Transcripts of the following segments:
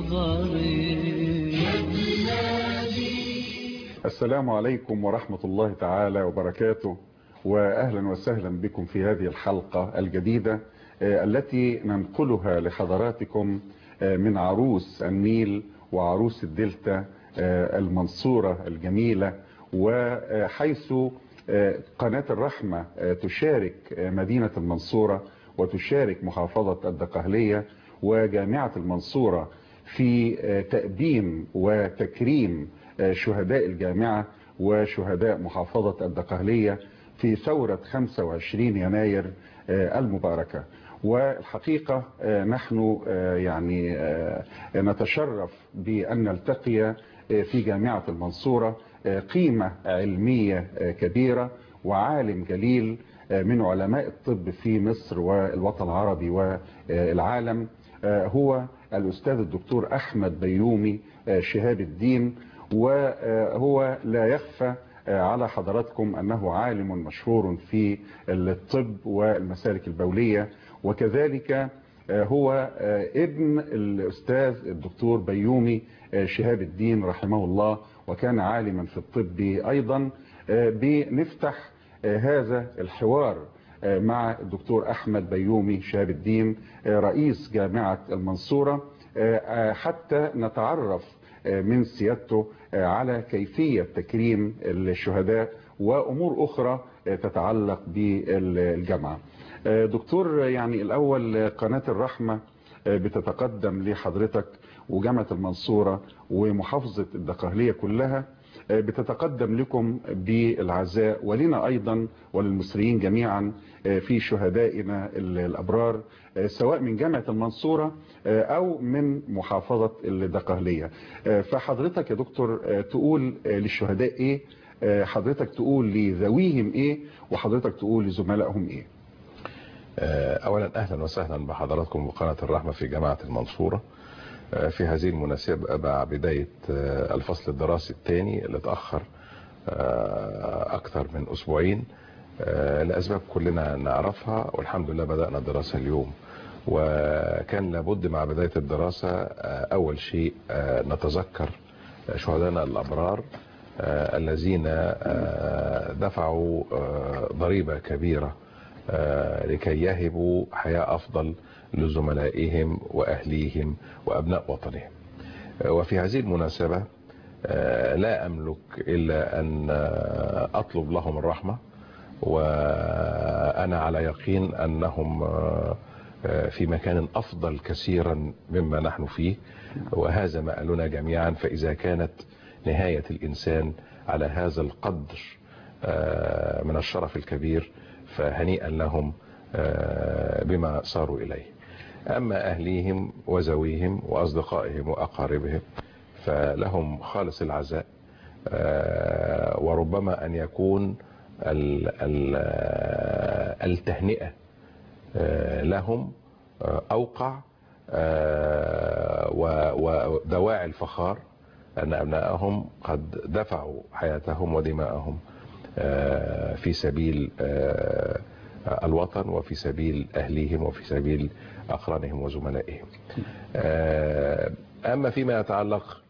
نظري السلام عليكم ورحمة الله تعالى وبركاته وأهلا وسهلا بكم في هذه الحلقة الجديدة التي ننقلها لحضراتكم من عروس النيل وعروس الدلتا المنصورة الجميلة وحيث قناة الرحمة تشارك مدينة المنصورة وتشارك محافظة الدقهلية وجامعة المنصورة في تأبين وتكريم شهداء الجامعة وشهداء محافظة الدقهلية في ثورة 25 يناير المباركة والحقيقة نحن يعني نتشرف بأن نلتقي في جامعة المنصورة قيمة علمية كبيرة وعالم جليل من علماء الطب في مصر والوطن العربي والعالم هو الأستاذ الدكتور أحمد بيومي شهاب الدين وهو لا يخفى على حضراتكم أنه عالم مشهور في الطب والمسالك البولية وكذلك هو ابن الأستاذ الدكتور بيومي شهاب الدين رحمه الله وكان عالما في الطب أيضا بنفتح هذا الحوار مع الدكتور أحمد بيومي شهاب الدين رئيس جامعة المنصورة حتى نتعرف من سيادته على كيفية تكريم الشهداء وأمور أخرى تتعلق بالجامعة دكتور يعني الأول قناة الرحمة بتتقدم لحضرتك وجامعة المنصورة ومحافظة الدقهلية كلها بتتقدم لكم بالعزاء ولنا أيضا وللمصريين جميعا في شهدائنا الأبرار سواء من جامعة المنصورة أو من محافظة الدقهلية فحضرتك يا دكتور تقول للشهداء إيه حضرتك تقول لذويهم إيه وحضرتك تقول لزملائهم إيه أولا أهلا وسهلا بحضراتكم بقناة الرحمة في جامعة المنصورة في هذه المناسبة مع بداية الفصل الدراسي الثاني اللي اتأخر أكثر من أسبوعين لأسباب كلنا نعرفها والحمد لله بدأنا الدراسة اليوم وكان لابد مع بداية الدراسة أول شيء نتذكر شهدانا الأبرار الذين دفعوا ضريبة كبيرة لكي يهبوا حياة أفضل لزملائهم وأهليهم وأبناء وطنهم وفي هذه المناسبة لا أملك إلا أن أطلب لهم الرحمة وأنا على يقين أنهم في مكان أفضل كثيرا مما نحن فيه وهذا مآلنا جميعا فإذا كانت نهاية الإنسان على هذا القدر من الشرف الكبير فهنيئا لهم بما صاروا إليه أما أهليهم وزويهم وأصدقائهم وأقاربهم فلهم خالص العزاء وربما أن يكون التهنئة لهم أوقع ودواعي الفخار أن أبنائهم قد دفعوا حياتهم ودماءهم في سبيل الوطن وفي سبيل أهليهم وفي سبيل أقرانهم وزملائهم أما فيما يتعلق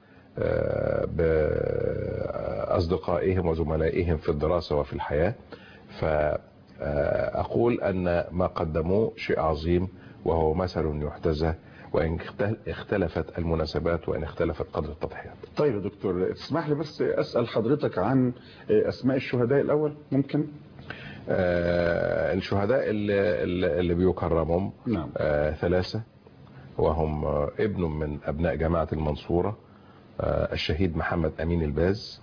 بأصدقائهم وزملائهم في الدراسة وفي الحياة فأقول أن ما قدموه شيء عظيم وهو مثل يحتذى وإن اختلفت المناسبات وإن اختلفت قدر التضحيات طيب يا دكتور تسمح لي بس أسأل حضرتك عن أسماء الشهداء الأول ممكن آه الشهداء اللي, اللي بيكرمهم نعم. آه ثلاثة وهم ابن من أبناء جامعة المنصورة آه الشهيد محمد أمين الباز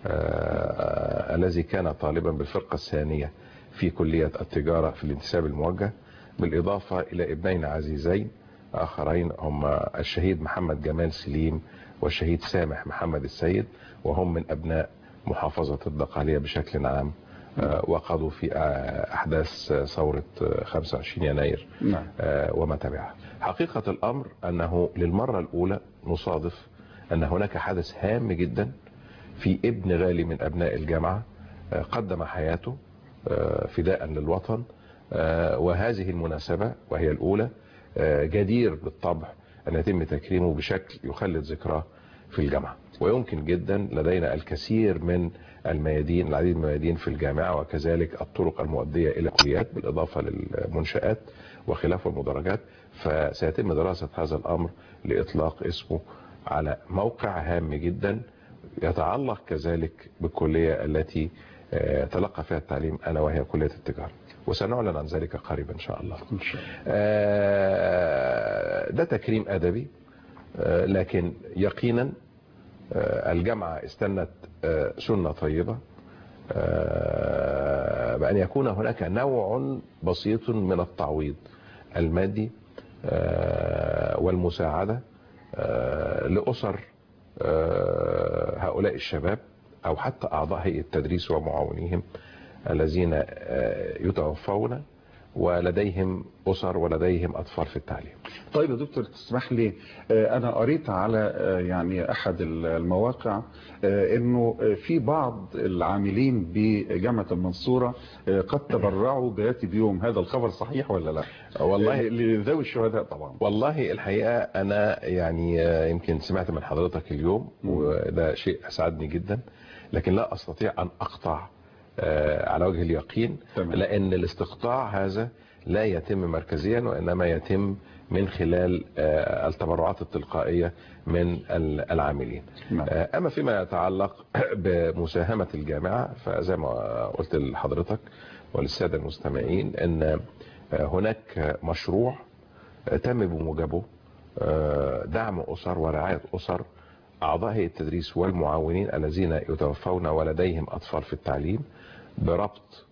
الذي كان طالبا بالفرقة الثانية في كلية التجارة في الانتساب الموجه بالإضافة إلى ابنين عزيزين آخرين هم الشهيد محمد جمال سليم والشهيد سامح محمد السيد وهم من أبناء محافظة الدقهلية بشكل عام وقضوا في أحداث ثورة 25 يناير نعم. وما تبعها حقيقة الأمر أنه للمرة الأولى نصادف أن هناك حدث هام جدا في ابن غالي من أبناء الجامعة قدم حياته فداء للوطن وهذه المناسبة وهي الأولى جدير بالطبع أن يتم تكريمه بشكل يخلد ذكراه في الجامعة ويمكن جدا لدينا الكثير من الميادين العديد من الميادين في الجامعة وكذلك الطرق المؤدية إلى الكليات بالإضافة للمنشآت وخلاف المدرجات فسيتم دراسة هذا الأمر لإطلاق اسمه على موقع هام جدا يتعلق كذلك بالكلية التي آه، تلقى فيها التعليم أنا وهي كلية التجارة وسنعلن عن ذلك قريبا إن شاء الله إن شاء الله. آه، ده تكريم أدبي آه، لكن يقينا آه، الجامعة استنت آه، سنة طيبة آه، بأن يكون هناك نوع بسيط من التعويض المادي آه، والمساعدة آه، لأسر آه، هؤلاء الشباب أو حتى أعضاء هيئة التدريس ومعاونيهم الذين آه، يتوفون ولديهم أسر ولديهم أطفال في التعليم طيب يا دكتور تسمح لي آه، انا قريت على آه، يعني احد المواقع آه، انه آه، في بعض العاملين بجامعة المنصورة آه، قد تبرعوا براتب يوم هذا الخبر صحيح ولا لا والله آه، لذوي الشهداء طبعا والله الحقيقة أنا يعني آه، يمكن سمعت من حضرتك اليوم وده شيء أسعدني جدا لكن لا أستطيع أن أقطع آه، على وجه اليقين تمام. لأن الاستقطاع هذا لا يتم مركزيا وإنما يتم من خلال آه، التبرعات التلقائية من ال- العاملين نعم. آه، أما فيما يتعلق بمساهمة الجامعة فزي ما قلت لحضرتك وللسادة المستمعين أن آه، هناك مشروع آه، تم بموجبه آه، دعم أسر ورعاية أسر أعضاء هيئة التدريس والمعاونين الذين يتوفون ولديهم أطفال في التعليم بربط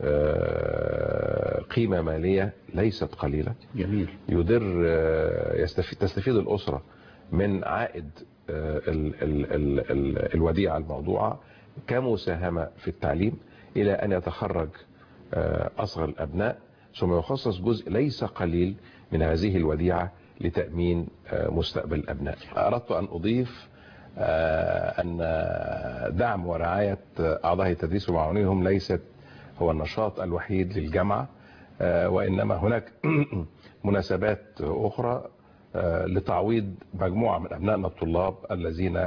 آه، قيمة مالية ليست قليلة جميل يدر آه، يستفيد تستفيد الأسرة من عائد آه، ال ال ال ال الوديعة الموضوعة كمساهمة في التعليم إلى أن يتخرج آه، أصغر الأبناء ثم يخصص جزء ليس قليل من هذه الوديعة لتأمين آه، مستقبل الأبناء أردت أن أضيف آه، أن دعم ورعاية أعضاء التدريس ومعاونيهم ليست هو النشاط الوحيد للجامعة آه، وإنما هناك مناسبات أخرى آه، لتعويض مجموعة من أبنائنا الطلاب الذين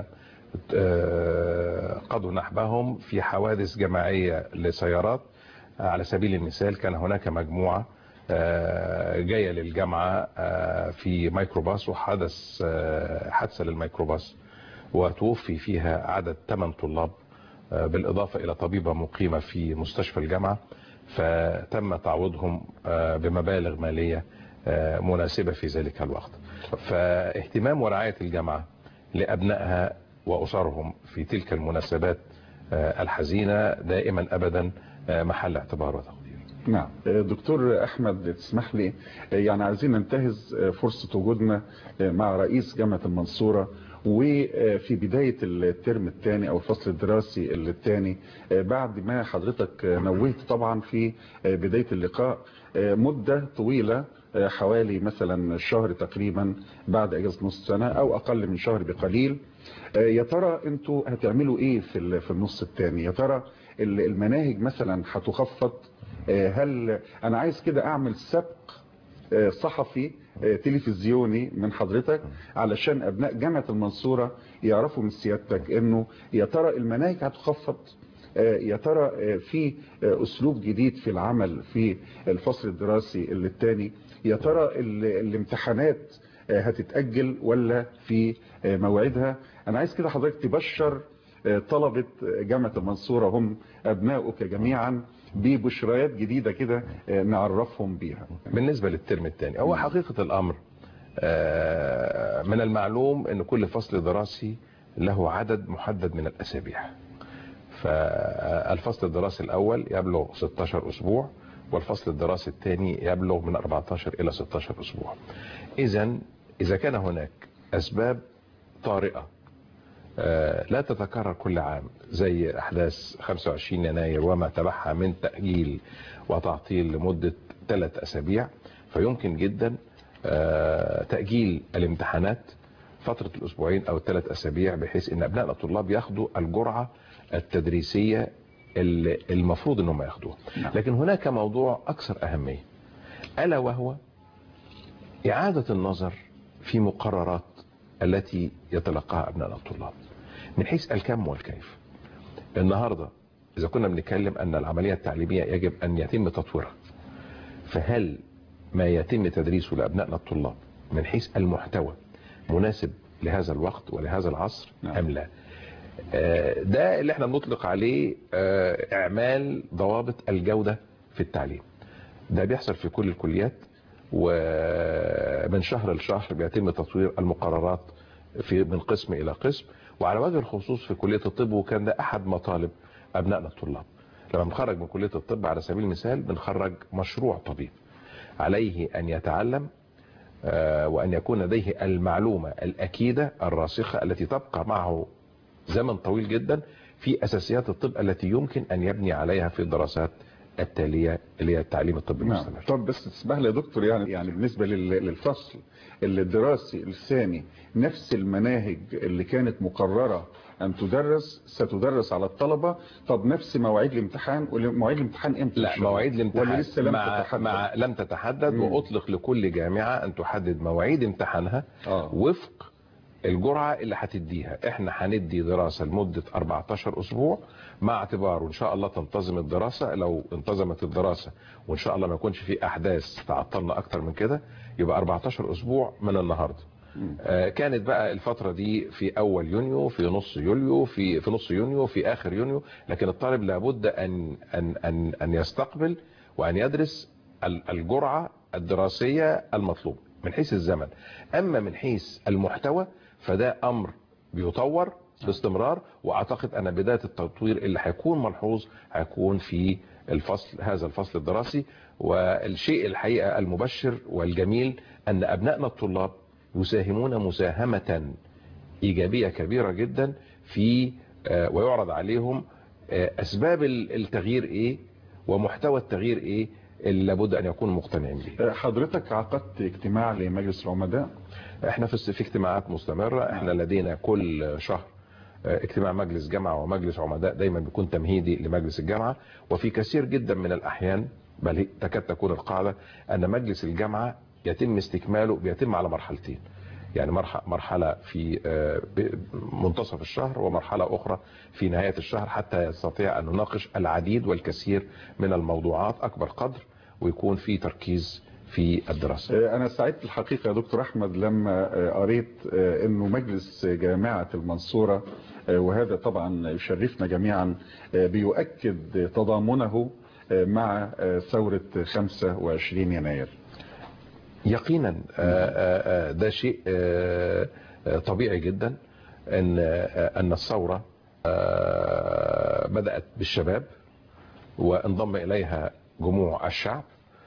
آه، قضوا نحبهم في حوادث جماعية لسيارات آه، على سبيل المثال كان هناك مجموعة آه، جاية للجامعة آه، في ميكروباص وحدث آه، حادثة للميكروباص وتوفي فيها عدد 8 طلاب آه، بالإضافة إلى طبيبة مقيمة في مستشفى الجامعة فتم تعويضهم آه، بمبالغ مالية آه، مناسبة في ذلك الوقت فاهتمام ورعاية الجامعة لأبنائها وأسرهم في تلك المناسبات آه، الحزينة دائما أبدا آه، محل اعتبار وتقدير نعم دكتور احمد تسمح لي يعني عايزين ننتهز فرصة وجودنا مع رئيس جامعة المنصورة وفي بداية الترم الثاني او الفصل الدراسي الثاني بعد ما حضرتك نوهت طبعا في بداية اللقاء مدة طويلة حوالي مثلا شهر تقريبا بعد اجازة نص سنة او اقل من شهر بقليل يا ترى انتوا هتعملوا ايه في في النص الثاني يا ترى المناهج مثلا هتخفض هل انا عايز كده اعمل سبق صحفي تلفزيوني من حضرتك علشان ابناء جامعة المنصورة يعرفوا من سيادتك انه يا ترى المناهج هتخفض يا ترى في اسلوب جديد في العمل في الفصل الدراسي الثاني يا ترى الامتحانات هتتأجل ولا في موعدها انا عايز كده حضرتك تبشر طلبة جامعة المنصورة هم ابناؤك جميعا ببشريات جديدة كده نعرفهم بيها بالنسبة للترم الثاني هو حقيقة الأمر من المعلوم أن كل فصل دراسي له عدد محدد من الأسابيع فالفصل الدراسي الأول يبلغ 16 أسبوع والفصل الدراسي الثاني يبلغ من 14 إلى 16 أسبوع إذا إذا كان هناك أسباب طارئة لا تتكرر كل عام زي أحداث 25 يناير وما تبعها من تأجيل وتعطيل لمدة ثلاث أسابيع فيمكن جدا تأجيل الامتحانات فترة الأسبوعين أو الثلاث أسابيع بحيث أن أبناء الطلاب ياخدوا الجرعة التدريسية المفروض أنهم ياخدوها لكن هناك موضوع أكثر أهمية ألا وهو إعادة النظر في مقررات التي يتلقاها أبناء الطلاب من حيث الكم والكيف النهاردة إذا كنا بنتكلم أن العملية التعليمية يجب أن يتم تطويرها فهل ما يتم تدريسه لأبنائنا الطلاب من حيث المحتوى مناسب لهذا الوقت ولهذا العصر نعم. أم لا آه، ده اللي احنا بنطلق عليه آه، اعمال ضوابط الجودة في التعليم ده بيحصل في كل الكليات ومن شهر لشهر بيتم تطوير المقررات في من قسم الى قسم وعلى وجه الخصوص في كلية الطب وكان ده احد مطالب ابنائنا الطلاب لما بنخرج من كلية الطب على سبيل المثال بنخرج مشروع طبيب عليه ان يتعلم آه، وان يكون لديه المعلومة الاكيدة الراسخة التي تبقى معه زمن طويل جدا في اساسيات الطب التي يمكن ان يبني عليها في الدراسات التالية اللي هي التعليم الطبي نعم المستمر طب بس تسمح لي يا دكتور يعني يعني بالنسبة لل- للفصل الدراسي الثاني نفس المناهج اللي كانت مقررة أن تدرس ستدرس على الطلبة طب نفس مواعيد الامتحان ومواعيد الامتحان امتى إن لا شاء الله؟ مواعيد الامتحان ولا لسه لم مع, تتحدد مع لم تتحدد مم. واطلق لكل جامعة ان تحدد مواعيد امتحانها آه. وفق الجرعة اللي هتديها احنا هندي دراسة لمدة 14 اسبوع مع اعتبار وان شاء الله تنتظم الدراسة لو انتظمت الدراسة وان شاء الله ما يكونش في احداث تعطلنا اكتر من كده يبقى 14 اسبوع من النهاردة آه، كانت بقى الفترة دي في اول يونيو في نص يوليو في في نص يونيو في اخر يونيو لكن الطالب لابد ان ان ان ان يستقبل وان يدرس ال- الجرعة الدراسية المطلوبة من حيث الزمن اما من حيث المحتوى فده امر بيطور باستمرار واعتقد ان بداية التطوير اللي هيكون ملحوظ هيكون في الفصل هذا الفصل الدراسي والشيء الحقيقة المبشر والجميل ان ابنائنا الطلاب يساهمون مساهمة ايجابية كبيرة جدا في آه، ويعرض عليهم آه، اسباب ال- التغيير ايه ومحتوى التغيير ايه اللي لابد ان يكون مقتنعين به حضرتك عقدت اجتماع لمجلس العمداء احنا في في اجتماعات مستمرة احنا لدينا كل شهر آه، اجتماع مجلس جامعة ومجلس عمداء دايما بيكون تمهيدي لمجلس الجامعة وفي كثير جدا من الاحيان بل هي- تكاد تكون القاعدة ان مجلس الجامعة يتم استكماله بيتم على مرحلتين يعني مرح- مرحلة في آه، ب- منتصف الشهر ومرحلة أخرى في نهاية الشهر حتى يستطيع أن نناقش العديد والكثير من الموضوعات أكبر قدر ويكون في تركيز في الدراسة أنا سعدت الحقيقة يا دكتور أحمد لما قريت أنه مجلس جامعة المنصورة وهذا طبعا يشرفنا جميعا بيؤكد تضامنه مع ثورة 25 يناير يقينا آه، آه، آه، ده شيء آه، آه، طبيعي جدا ان آه، ان الثوره آه، بدات بالشباب وانضم اليها جموع الشعب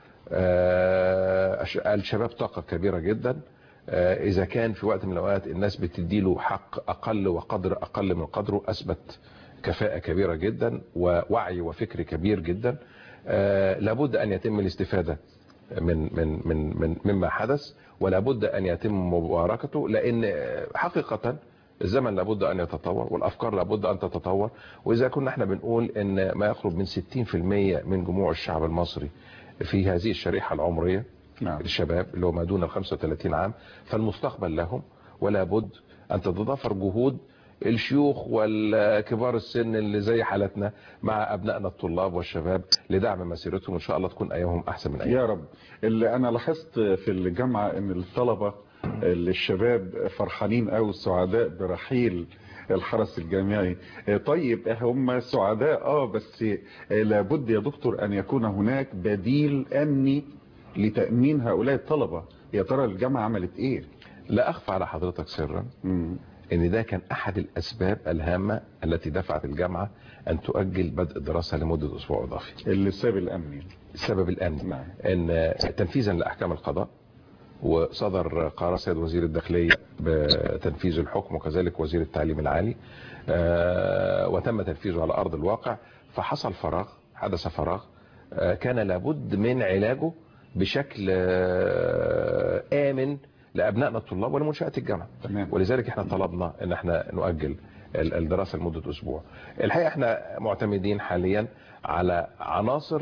آه، الش- الشباب طاقه كبيره جدا آه، اذا كان في وقت من الاوقات الناس بتديله حق اقل وقدر اقل من قدره اثبت كفاءه كبيره جدا ووعي وفكر كبير جدا آه، لابد ان يتم الاستفاده من من من من مما حدث ولا بد ان يتم مباركته لان حقيقه الزمن لابد ان يتطور والافكار لابد ان تتطور واذا كنا احنا بنقول ان ما يقرب من 60% من جموع الشعب المصري في هذه الشريحه العمريه نعم. الشباب اللي هو ما دون ال 35 عام فالمستقبل لهم ولا بد ان تتضافر جهود الشيوخ والكبار السن اللي زي حالتنا مع ابنائنا الطلاب والشباب لدعم مسيرتهم ان شاء الله تكون ايامهم احسن من ايام يا رب اللي أنا لاحظت في الجامعة أن الطلبة الشباب فرحانين أو سعداء برحيل الحرس الجامعي طيب هم سعداء اه بس لابد يا دكتور ان يكون هناك بديل امني لتأمين هؤلاء الطلبة يا ترى الجامعة عملت ايه لا اخفى على حضرتك سرا مم. ان ده كان احد الاسباب الهامة التي دفعت الجامعة ان تؤجل بدء الدراسة لمدة اسبوع اضافي السبب الامني السبب الامني نعم. ان تنفيذا لاحكام القضاء وصدر قرار سيد وزير الداخلية بتنفيذ الحكم وكذلك وزير التعليم العالي آه، وتم تنفيذه على ارض الواقع فحصل فراغ حدث فراغ آه، كان لابد من علاجه بشكل آه، امن لابنائنا الطلاب ولمنشات الجامعه تمام. ولذلك احنا طلبنا ان احنا نؤجل ال- الدراسه لمده اسبوع الحقيقه احنا معتمدين حاليا على عناصر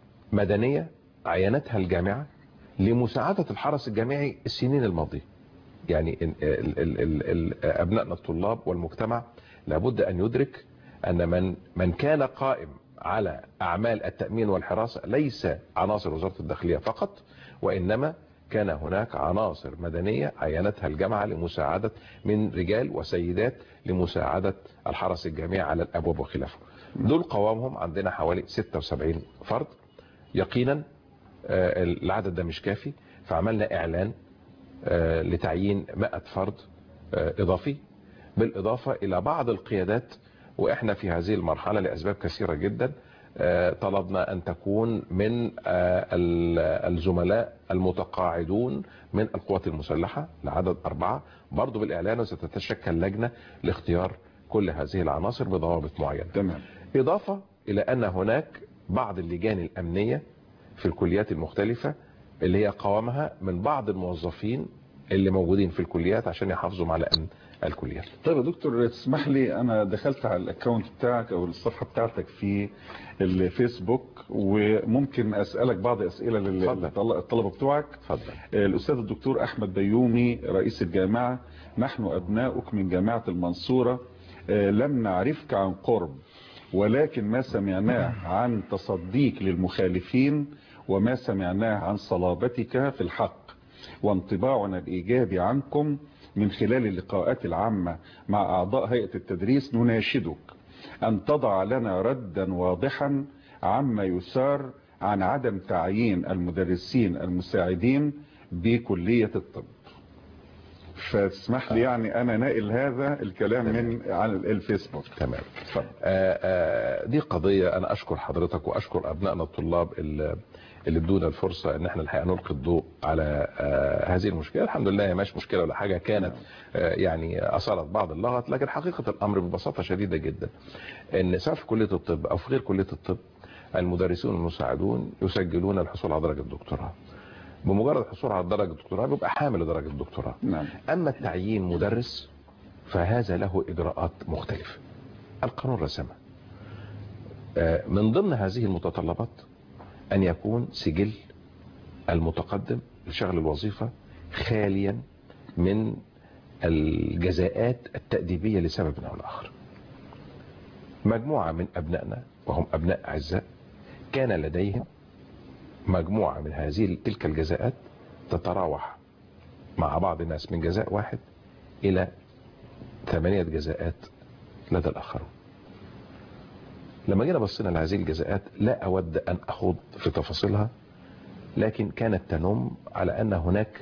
مدنيه عينتها الجامعه لمساعده الحرس الجامعي السنين الماضيه يعني ال ال ال ال ابنائنا الطلاب والمجتمع لابد ان يدرك ان من من كان قائم على اعمال التامين والحراسه ليس عناصر وزاره الداخليه فقط وانما كان هناك عناصر مدنيه عينتها الجامعه لمساعده من رجال وسيدات لمساعده الحرس الجامعي على الابواب وخلافه. دول قوامهم عندنا حوالي 76 فرد يقينا آه، العدد ده مش كافي فعملنا اعلان آه، لتعيين 100 فرد آه، اضافي بالاضافه الى بعض القيادات واحنا في هذه المرحله لاسباب كثيره جدا آه، طلبنا ان تكون من آه، ال- الزملاء المتقاعدون من القوات المسلحه لعدد اربعه برضه بالاعلان وستتشكل لجنه لاختيار كل هذه العناصر بضوابط معينه. تمام إضافة إلى أن هناك بعض اللجان الأمنية في الكليات المختلفة اللي هي قوامها من بعض الموظفين اللي موجودين في الكليات عشان يحافظوا على أمن الكليات طيب يا دكتور تسمح لي انا دخلت على الاكونت بتاعك او الصفحه بتاعتك في الفيسبوك وممكن اسالك بعض اسئله اتفضل. للطلبه بتوعك اتفضل الاستاذ الدكتور احمد بيومي رئيس الجامعه نحن ابناؤك من جامعه المنصوره آه، لم نعرفك عن قرب ولكن ما سمعناه عن تصديك للمخالفين وما سمعناه عن صلابتك في الحق وانطباعنا الايجابي عنكم من خلال اللقاءات العامه مع اعضاء هيئه التدريس نناشدك ان تضع لنا ردا واضحا عما يثار عن عدم تعيين المدرسين المساعدين بكلية الطب فتسمح لي يعني انا ناقل هذا الكلام من عن الفيسبوك تمام اتفضل. آه، آه، دي قضية أنا أشكر حضرتك وأشكر أبنائنا الطلاب اللي اللي ادونا الفرصة ان احنا الحقيقة نلقي الضوء على آه، هذه المشكلة الحمد لله هي مش مشكلة ولا حاجة كانت آه، يعني اثارت بعض اللغط لكن حقيقة الامر ببساطة شديدة جدا ان سواء في كلية الطب او في غير كلية الطب المدرسون المساعدون يسجلون الحصول على درجة الدكتوراه بمجرد الحصول على درجة الدكتوراه بيبقى حامل لدرجة الدكتوراه نعم اما التعيين مدرس فهذا له اجراءات مختلفة القانون رسمها آه، من ضمن هذه المتطلبات ان يكون سجل المتقدم لشغل الوظيفة خاليا من الجزاءات التأديبية لسبب او لاخر مجموعة من ابنائنا وهم ابناء اعزاء كان لديهم مجموعة من هذه تلك الجزاءات تتراوح مع بعض الناس من جزاء واحد الى ثمانية جزاءات لدى الاخرون لما جينا بصينا لهذه الجزاءات لا اود ان اخوض في تفاصيلها لكن كانت تنم على ان هناك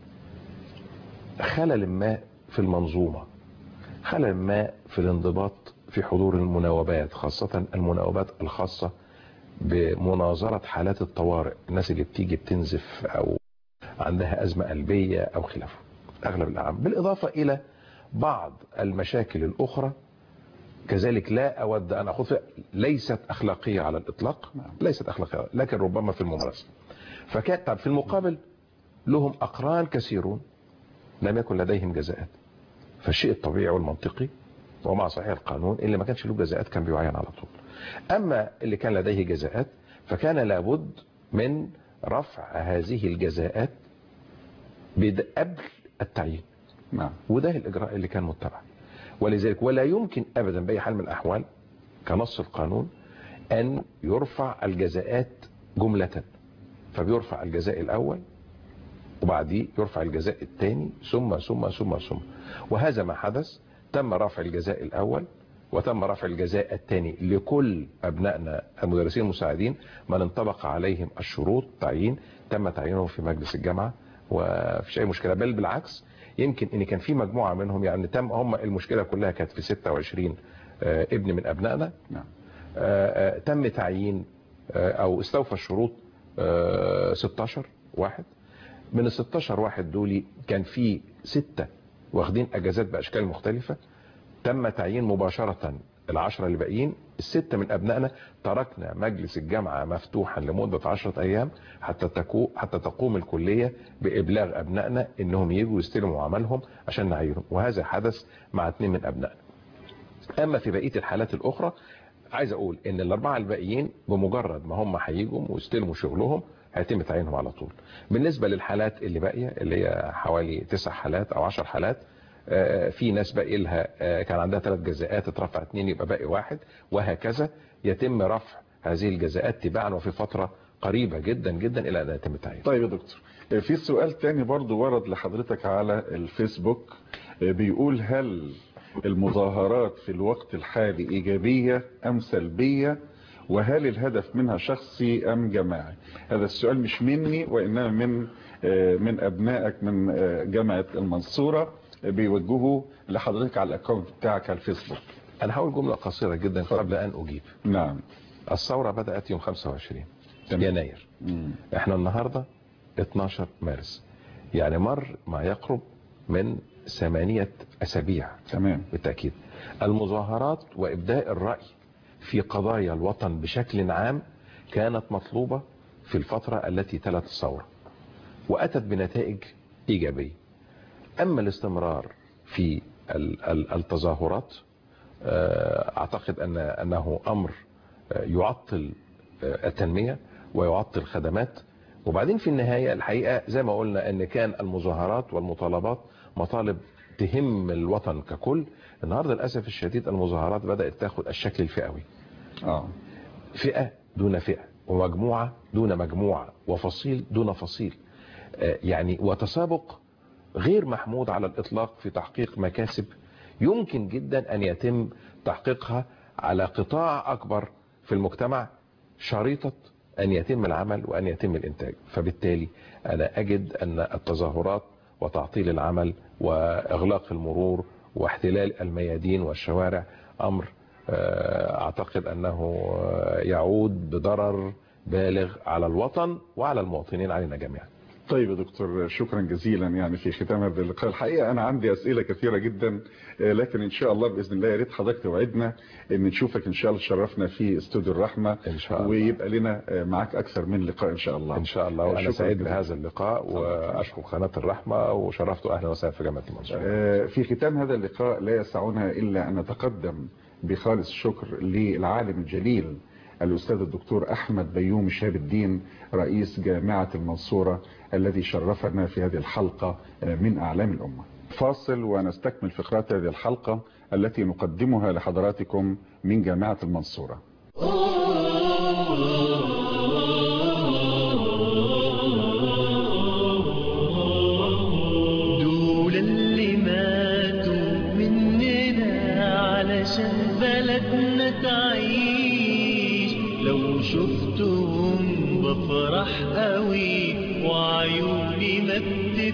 خلل ما في المنظومة خلل ما في الانضباط في حضور المناوبات خاصة المناوبات الخاصة بمناظرة حالات الطوارئ الناس اللي بتيجي بتنزف او عندها ازمة قلبية او خلافه اغلب الاعمال بالاضافة الى بعض المشاكل الاخرى كذلك لا اود ان اخذ فيها ليست اخلاقية على الاطلاق ليست اخلاقية لكن ربما في الممارسة فكان طب في المقابل لهم اقران كثيرون لم يكن لديهم جزاءات فالشيء الطبيعي والمنطقي ومع صحيح القانون اللي ما كانش له جزاءات كان بيعين على طول اما اللي كان لديه جزاءات فكان لابد من رفع هذه الجزاءات بد- قبل التعيين نعم وده الاجراء اللي كان متبع ولذلك ولا يمكن ابدا باي حال من الاحوال كنص القانون ان يرفع الجزاءات جملة فبيرفع الجزاء الاول وبعديه يرفع الجزاء الثاني ثم ثم ثم ثم وهذا ما حدث تم رفع الجزاء الاول وتم رفع الجزاء الثاني لكل ابنائنا المدرسين المساعدين من انطبق عليهم الشروط تعيين تم تعيينهم في مجلس الجامعه ومفيش اي مشكله بل بالعكس يمكن ان كان في مجموعه منهم يعني تم هم المشكله كلها كانت في 26 آه، ابن من ابنائنا نعم آه، آه، تم تعيين آه، او استوفى الشروط آه، 16 واحد من ال 16 واحد دول كان في ستة واخدين اجازات باشكال مختلفة تم تعيين مباشرة العشرة اللي باقيين الستة من ابنائنا تركنا مجلس الجامعة مفتوحا لمدة عشرة ايام حتى تكو حتى تقوم الكلية بابلاغ ابنائنا انهم يجوا يستلموا عملهم عشان نعينهم وهذا حدث مع اثنين من ابنائنا اما في بقيه الحالات الاخرى عايز اقول ان الاربعه الباقيين بمجرد ما هم هيجوا ويستلموا شغلهم هيتم تعيينهم على طول بالنسبة للحالات اللي باقية اللي هي حوالي تسع حالات او عشر حالات آه، في ناس باقي لها آه، كان عندها ثلاث جزاءات اترفع اثنين يبقى باقي واحد وهكذا يتم رفع هذه الجزاءات تباعا وفي فترة قريبة جدا جدا الى ان يتم التعيين طيب يا دكتور في سؤال تاني برضو ورد لحضرتك على الفيسبوك بيقول هل المظاهرات في الوقت الحالي إيجابية أم سلبية وهل الهدف منها شخصي أم جماعي هذا السؤال مش مني وإنما من من أبنائك من جامعة المنصورة بيوجهوا لحضرتك على الأكونت بتاعك على الفيسبوك انا هقول جملة قصيرة جدا قبل ان اجيب نعم الثورة بدأت يوم 25 تمام. يناير مم. احنا النهاردة 12 مارس يعني مر ما يقرب من ثمانية أسابيع تمام بالتأكيد المظاهرات وإبداء الرأي في قضايا الوطن بشكل عام كانت مطلوبة في الفترة التي تلت الثورة وأتت بنتائج إيجابية أما الاستمرار في ال- ال- التظاهرات آه، أعتقد أن أنه أمر آه، يعطل آه، التنمية ويعطل خدمات وبعدين في النهاية الحقيقة زي ما قلنا أن كان المظاهرات والمطالبات مطالب تهم الوطن ككل النهاردة للأسف الشديد المظاهرات بدأت تاخد الشكل الفئوي آه. فئة دون فئة ومجموعة دون مجموعة وفصيل دون فصيل آه، يعني وتسابق غير محمود على الإطلاق في تحقيق مكاسب يمكن جدا أن يتم تحقيقها على قطاع أكبر في المجتمع شريطة أن يتم العمل وأن يتم الإنتاج فبالتالي أنا أجد أن التظاهرات وتعطيل العمل وإغلاق المرور واحتلال الميادين والشوارع أمر آه، أعتقد أنه آه، يعود بضرر بالغ على الوطن وعلى المواطنين علينا جميعا طيب يا دكتور شكرا جزيلا يعني في ختام هذا اللقاء الحقيقة أنا عندي أسئلة كثيرة جدا آه، لكن إن شاء الله بإذن الله يا ريت حضرتك توعدنا إن نشوفك إن شاء الله تشرفنا في استوديو الرحمة إن شاء الله. ويبقى لنا آه، معاك أكثر من لقاء إن شاء الله إن شاء الله وأنا شكراً سعيد جزيلاً. بهذا اللقاء وأشكر قناة الرحمة وشرفت أهلا وسهلا في جامعة المنصورة آه، في ختام هذا اللقاء لا يسعنا إلا أن نتقدم بخالص الشكر للعالم الجليل الأستاذ الدكتور أحمد بيوم شهاب الدين رئيس جامعة المنصورة الذي شرفنا في هذه الحلقة آه، من أعلام الأمة فاصل ونستكمل فقرات هذه الحلقة التي نقدمها لحضراتكم من جامعة المنصورة دول اللي ماتوا مننا علشان بلدنا تعيش لو شفتهم بفرح قوي وعيوني ما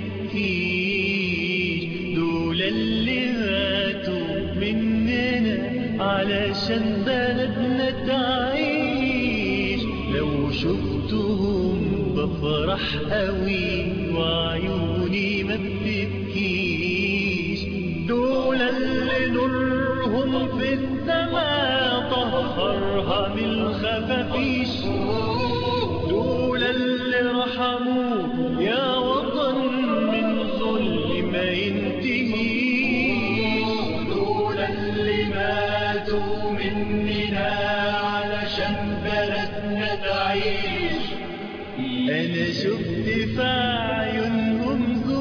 بتبكيش دول اللي ماتوا مننا علشان بلدنا تعيش لو شفتهم بفرح قوي وعيوني ما بتبكيش دول اللي نورهم في السماء طهرها من الخفافيش دول اللي رحموه يا وطن من ظلم ما ينتهيش دول اللي ماتوا مننا علشان بلدنا تعيش أنا شفت في عيونهم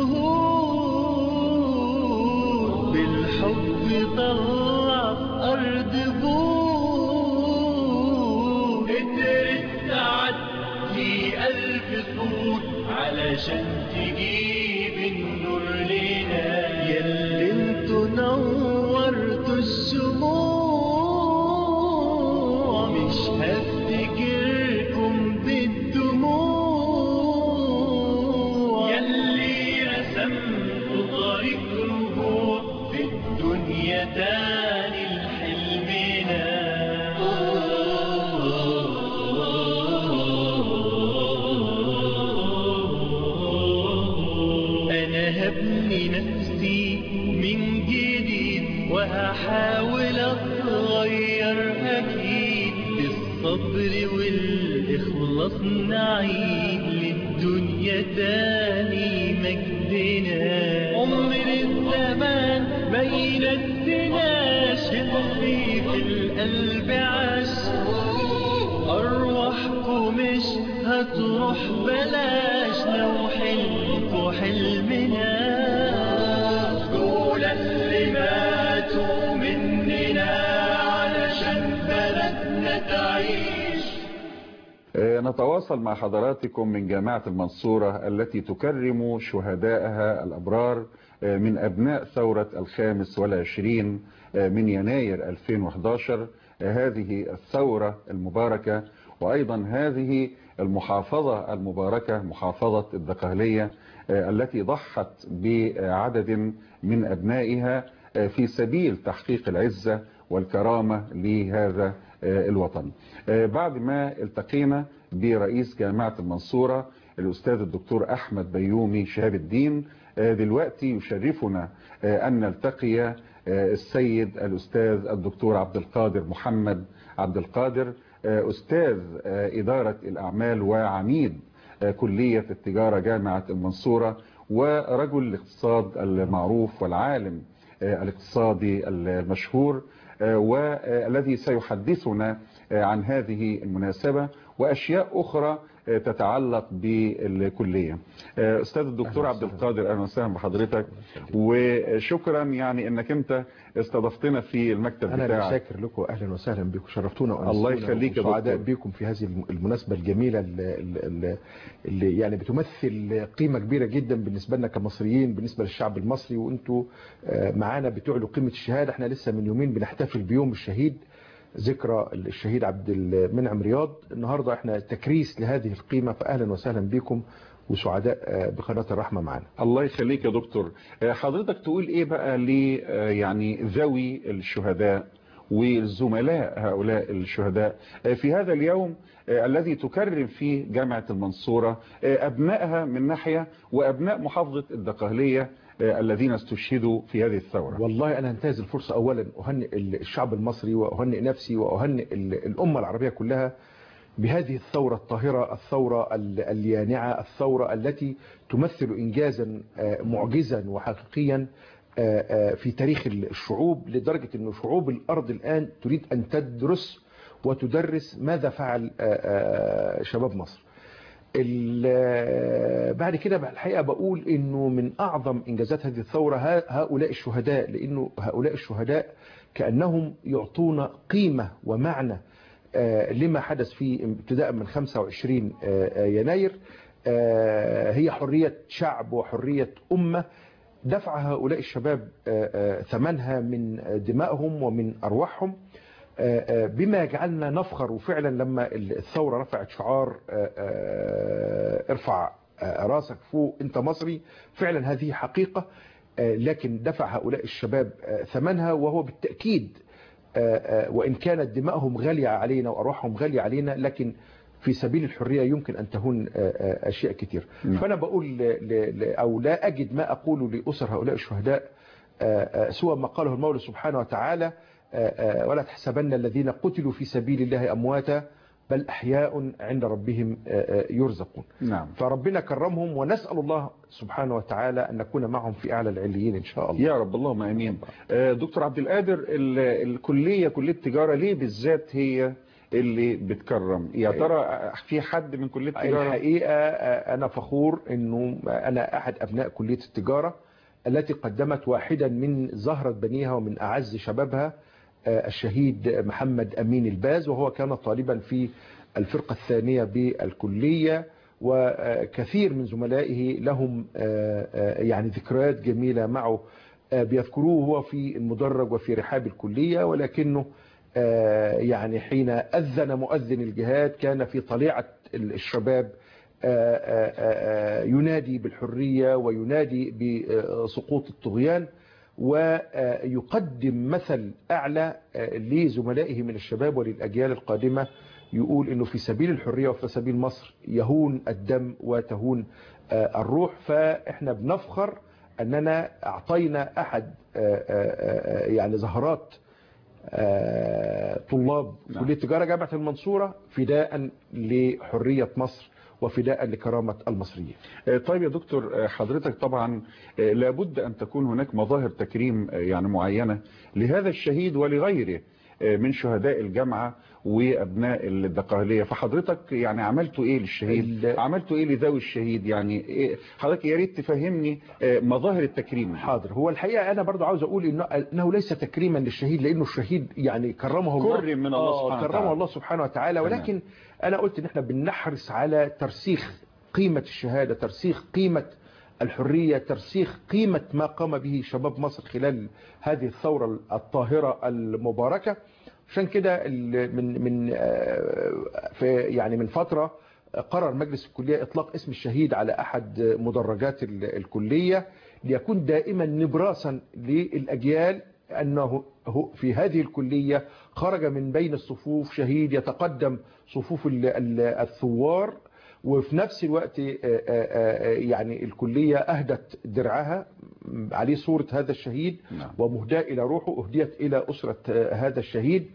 زهور بالحب طلع أرض بور قدرت تعدي ألف سور علشان تجيب النور لنا ياللي انتوا نورتوا الشموع مش هفتكركم بالدموع ياللي رسمتوا طريق رجوع في الدنيا تاني لحلمنا أنا هبني نفسي من جديد وهحاول أتغير أكيد بالصبر والإخلاص نعيد للدنيا تاني مجدنا عمر الزمان ما ينسناش اللي في القلب عاش أرواحكم مش هتروح بلاش لو حلمكوا حلمنا دول اللي ماتوا مننا علشان بلدنا تعيش نتواصل مع حضراتكم من جامعة المنصورة التي تكرم شهدائها الأبرار من أبناء ثورة الخامس والعشرين من يناير 2011 هذه الثورة المباركة وأيضا هذه المحافظة المباركة محافظة الدقهلية التي ضحت بعدد من أبنائها في سبيل تحقيق العزة والكرامة لهذا الوطن بعد ما التقينا برئيس جامعة المنصورة الأستاذ الدكتور أحمد بيومي شهاب الدين دلوقتي يشرفنا أن نلتقي السيد الأستاذ الدكتور عبد القادر محمد عبد القادر أستاذ إدارة الأعمال وعميد كلية التجارة جامعة المنصورة ورجل الاقتصاد المعروف والعالم الاقتصادي المشهور والذي سيحدثنا عن هذه المناسبة وأشياء أخرى تتعلق بالكلية أستاذ الدكتور عبد القادر أهلا وسهلا بحضرتك وشكرا يعني أنك أنت استضفتنا في المكتب أنا بتاعك شاكر لكم أهلا وسهلا بكم شرفتونا الله يخليك يا سعداء دكتور. بكم في هذه المناسبة الجميلة اللي, اللي, اللي يعني بتمثل قيمة كبيرة جدا بالنسبة لنا كمصريين بالنسبة للشعب المصري وانتوا آه، معانا بتعلوا قيمة الشهادة احنا لسه من يومين بنحتفل بيوم الشهيد ذكرى الشهيد عبد المنعم رياض النهاردة احنا تكريس لهذه القيمة فأهلا وسهلا بكم وسعداء آه، بقناة الرحمة معنا الله يخليك يا دكتور حضرتك تقول ايه بقى ل يعني ذوي الشهداء والزملاء هؤلاء الشهداء في هذا اليوم الذي تكرم فيه جامعة المنصورة أبنائها من ناحية وأبناء محافظة الدقهلية الذين استشهدوا في هذه الثورة والله أنا انتهز الفرصة أولا أهنئ الشعب المصري وأهنئ نفسي وأهنئ ال- الأمة العربية كلها بهذه الثورة الطاهرة الثورة ال- اليانعة الثورة التي تمثل إنجازا آه، معجزا وحقيقيا آه، آه، في تاريخ الشعوب لدرجة أن شعوب الأرض الآن تريد أن تدرس وتدرس ماذا فعل آه، آه، شباب مصر ال- بعد كده بقى الحقيقة بقول انه من اعظم انجازات هذه الثورة ها- هؤلاء الشهداء لانه هؤلاء الشهداء كأنهم يعطون قيمة ومعنى آه، لما حدث في ابتداء من 25 آه، آه، يناير آه، هي حرية شعب وحرية أمة دفع هؤلاء الشباب آه، آه، ثمنها من دمائهم ومن أرواحهم آه، آه، بما يجعلنا نفخر وفعلا لما الثورة رفعت شعار آه، آه، ارفع آه، راسك فوق انت مصري فعلا هذه حقيقة آه، لكن دفع هؤلاء الشباب آه، ثمنها وهو بالتأكيد آه، آه، وإن كانت دمائهم غالية علينا وأرواحهم غالية علينا لكن في سبيل الحرية يمكن أن تهون آه، آه، أشياء كتير نعم. فأنا بقول ل- ل- ل- أو لا أجد ما أقول لأسر هؤلاء الشهداء آه، آه، سوى ما قاله المولى سبحانه وتعالى آه، آه، ولا تحسبن الذين قتلوا في سبيل الله أمواتا بل أحياء عند ربهم آه، آه، يرزقون نعم فربنا كرمهم ونسأل الله سبحانه وتعالى أن نكون معهم في أعلى العليين إن شاء الله يا رب اللهم امين آه، دكتور عبد القادر ال- الكليه كليه التجاره ليه بالذات هي اللي بتكرم يا ترى في حد من كليه التجاره الحقيقة آه، أنا فخور أنه أنا أحد أبناء كلية التجارة التي قدمت واحدا من زهرة بنيها ومن أعز شبابها آه، الشهيد محمد أمين الباز وهو كان طالبا في الفرقة الثانية بالكلية وكثير من زملائه لهم آه، آه، يعني ذكريات جميلة معه آه، بيذكروه هو في المدرج وفي رحاب الكلية ولكنه آه، يعني حين أذن مؤذن الجهاد كان في طليعة الشباب آه، آه، آه، ينادي بالحرية وينادي بسقوط الطغيان ويقدم مثل أعلى آه، لزملائه من الشباب وللأجيال القادمة يقول انه في سبيل الحرية وفي سبيل مصر يهون الدم وتهون آه، الروح فاحنا بنفخر اننا اعطينا احد آه، آه، آه، يعني زهرات آه، طلاب نعم. كلية تجارة جامعة المنصورة فداء لحرية مصر وفداء لكرامة المصريين آه، طيب يا دكتور آه، حضرتك طبعا آه، لابد أن تكون هناك مظاهر تكريم آه، يعني معينة لهذا الشهيد ولغيره من شهداء الجامعة وأبناء الدقهلية فحضرتك يعني عملتوا إيه للشهيد ال- عملتوا إيه لذوي الشهيد يعني إيه حضرتك يا ريت تفهمني آه، مظاهر التكريم حاضر هو الحقيقة أنا برضو عاوز أقول إنه, إنه ليس تكريما للشهيد لأنه الشهيد يعني كرمه الله كرم من الله آه، سبحانه كرمه وتعالى. الله سبحانه وتعالى تمام. ولكن أنا قلت إن إحنا بنحرص على ترسيخ قيمة الشهادة ترسيخ قيمة الحرية ترسيخ قيمة ما قام به شباب مصر خلال هذه الثورة الطاهرة المباركة عشان كده ال- من من آه، في يعني من فترة قرر مجلس الكلية إطلاق اسم الشهيد على أحد مدرجات ال- الكلية ليكون دائما نبراسا للأجيال أنه هو- في هذه الكلية خرج من بين الصفوف شهيد يتقدم صفوف ال- ال- الثوار وفي نفس الوقت آه، آه، آه، يعني الكلية أهدت درعها عليه صورة هذا الشهيد نعم. ومهداة إلى روحه أهديت إلى أسرة آه، هذا الشهيد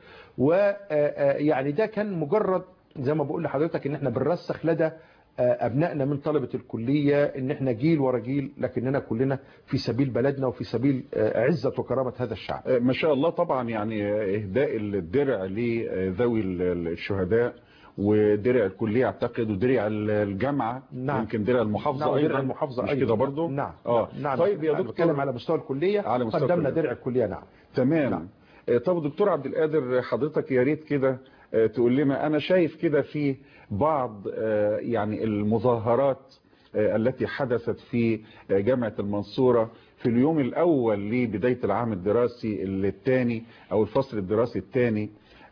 ويعني ده كان مجرد زي ما بقول لحضرتك ان احنا بنرسخ لدى آه، ابنائنا من طلبة الكلية ان احنا جيل ورا جيل لكننا كلنا في سبيل بلدنا وفي سبيل آه، عزة وكرامة هذا الشعب آه، ما شاء الله طبعا يعني آه، إهداء الدرع لذوي ال- ال- الشهداء ودرع الكلية اعتقد ودرع ال- الجامعة نعم. يمكن درع المحافظة نعم أيضا درع المحافظة مش أيضا كده برضو نعم آه. نعم طيب يا أنا دكتور بتكلم على مستوى الكلية على مستوى قدمنا الكلية. درع الكلية نعم تمام نعم. آه، طب دكتور عبد القادر حضرتك يا ريت كده آه، تقول لنا انا شايف كده في بعض آه، يعني المظاهرات آه، التي حدثت في آه، جامعة المنصورة في اليوم الاول لبداية العام الدراسي الثاني او الفصل الدراسي الثاني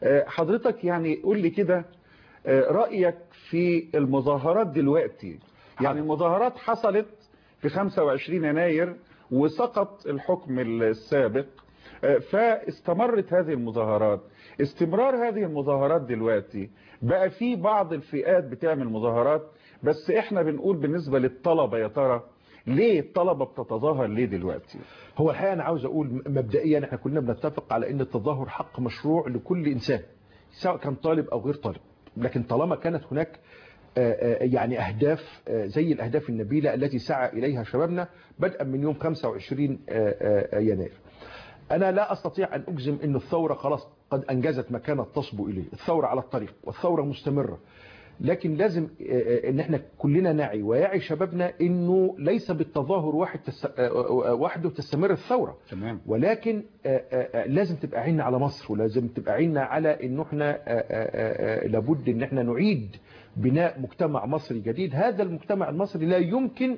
حضرتك يعني قول لي كده آه، رأيك في المظاهرات دلوقتي يعني المظاهرات حصلت في 25 يناير وسقط الحكم السابق آه، فاستمرت هذه المظاهرات استمرار هذه المظاهرات دلوقتي بقى في بعض الفئات بتعمل مظاهرات بس احنا بنقول بالنسبة للطلبة يا ترى ليه الطلبة بتتظاهر ليه دلوقتي هو الحقيقة أنا عاوز أقول مبدئيا احنا كلنا بنتفق على أن التظاهر حق مشروع لكل إنسان سواء كان طالب أو غير طالب لكن طالما كانت هناك آه، آه، يعني أهداف آه، زي الأهداف النبيلة التي سعى إليها شبابنا بدءا من يوم 25 آه، آه، يناير أنا لا أستطيع أن أجزم أن الثورة خلاص قد أنجزت ما كانت تصبو إليه الثورة على الطريق والثورة مستمرة لكن لازم آه، آه، ان احنا كلنا نعي ويعي شبابنا انه ليس بالتظاهر واحد تس... آه، آه، وحده تستمر الثوره تمام ولكن آه، آه، آه، لازم تبقى عيننا على مصر ولازم تبقى عيننا على انه احنا آه، آه، آه، لابد ان احنا نعيد بناء مجتمع مصري جديد هذا المجتمع المصري لا يمكن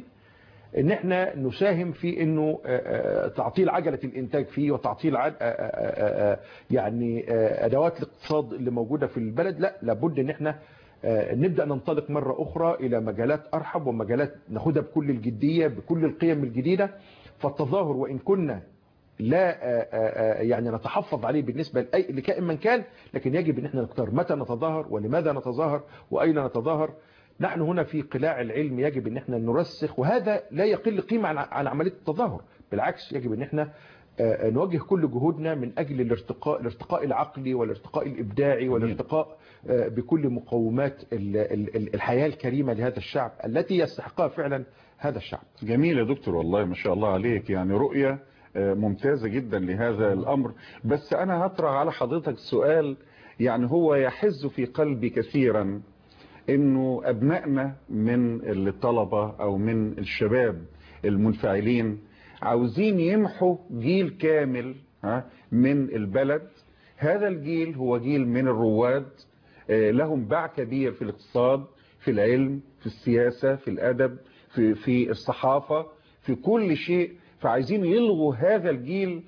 ان احنا نساهم في انه آه، آه، تعطيل عجلة الانتاج فيه وتعطيل عد... آه، آه، آه، يعني آه، ادوات الاقتصاد اللي موجودة في البلد لا لابد ان احنا آه، نبدأ ننطلق مرة أخرى إلى مجالات أرحب ومجالات ناخدها بكل الجدية بكل القيم الجديدة فالتظاهر وإن كنا لا آه، آه، آه، يعني نتحفظ عليه بالنسبة لأي لكائن من كان لكن يجب أن احنا نختار متى نتظاهر ولماذا نتظاهر وأين نتظاهر نحن هنا في قلاع العلم يجب أن احنا نرسخ وهذا لا يقل قيمة عن عن عملية التظاهر بالعكس يجب أن احنا آه، نوجه كل جهودنا من أجل الارتقاء الارتقاء العقلي والارتقاء الإبداعي والارتقاء آه، بكل مقومات ال- ال- ال- الحياة الكريمة لهذا الشعب التي يستحقها فعلا هذا الشعب جميل يا دكتور والله ما شاء الله عليك يعني رؤية آه، ممتازة جدا لهذا الأمر بس أنا هطرح على حضرتك سؤال يعني هو يحز في قلبي كثيرا انه ابنائنا من الطلبة او من الشباب المنفعلين عاوزين يمحوا جيل كامل ها، من البلد هذا الجيل هو جيل من الرواد آه، لهم باع كبير في الاقتصاد في العلم في السياسة في الأدب في, في الصحافة في كل شيء فعايزين يلغوا هذا الجيل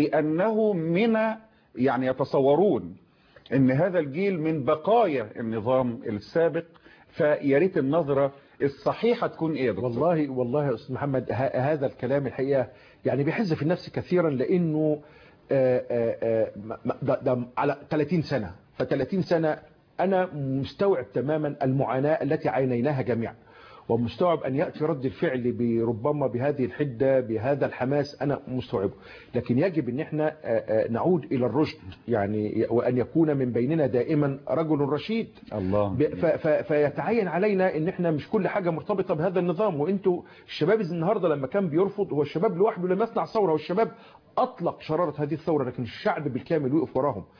لأنه من يعني يتصورون ان هذا الجيل من بقايا النظام السابق فياريت النظرة الصحيحة تكون ايه يا دكتور والله والله يا استاذ محمد ه- هذا الكلام الحقيقه يعني بيحز في النفس كثيرا لانه آه، آه، آه، م- ده, ده على 30 سنه ف 30 سنه انا مستوعب تماما المعاناه التي عانيناها جميعا ومستوعب ان ياتي رد الفعل بربما بهذه الحده بهذا الحماس انا مستوعبه لكن يجب ان احنا آه، آه، نعود الى الرشد يعني وان يكون من بيننا دائما رجل رشيد الله ب- ف- ف- فيتعين علينا ان احنا مش كل حاجة مرتبطة بهذا النظام وانتوا الشباب النهاردة لما كان بيرفض هو الشباب لوحده لم يصنع ثورة والشباب اطلق شرارة هذه الثورة لكن الشعب بالكامل وقف وراهم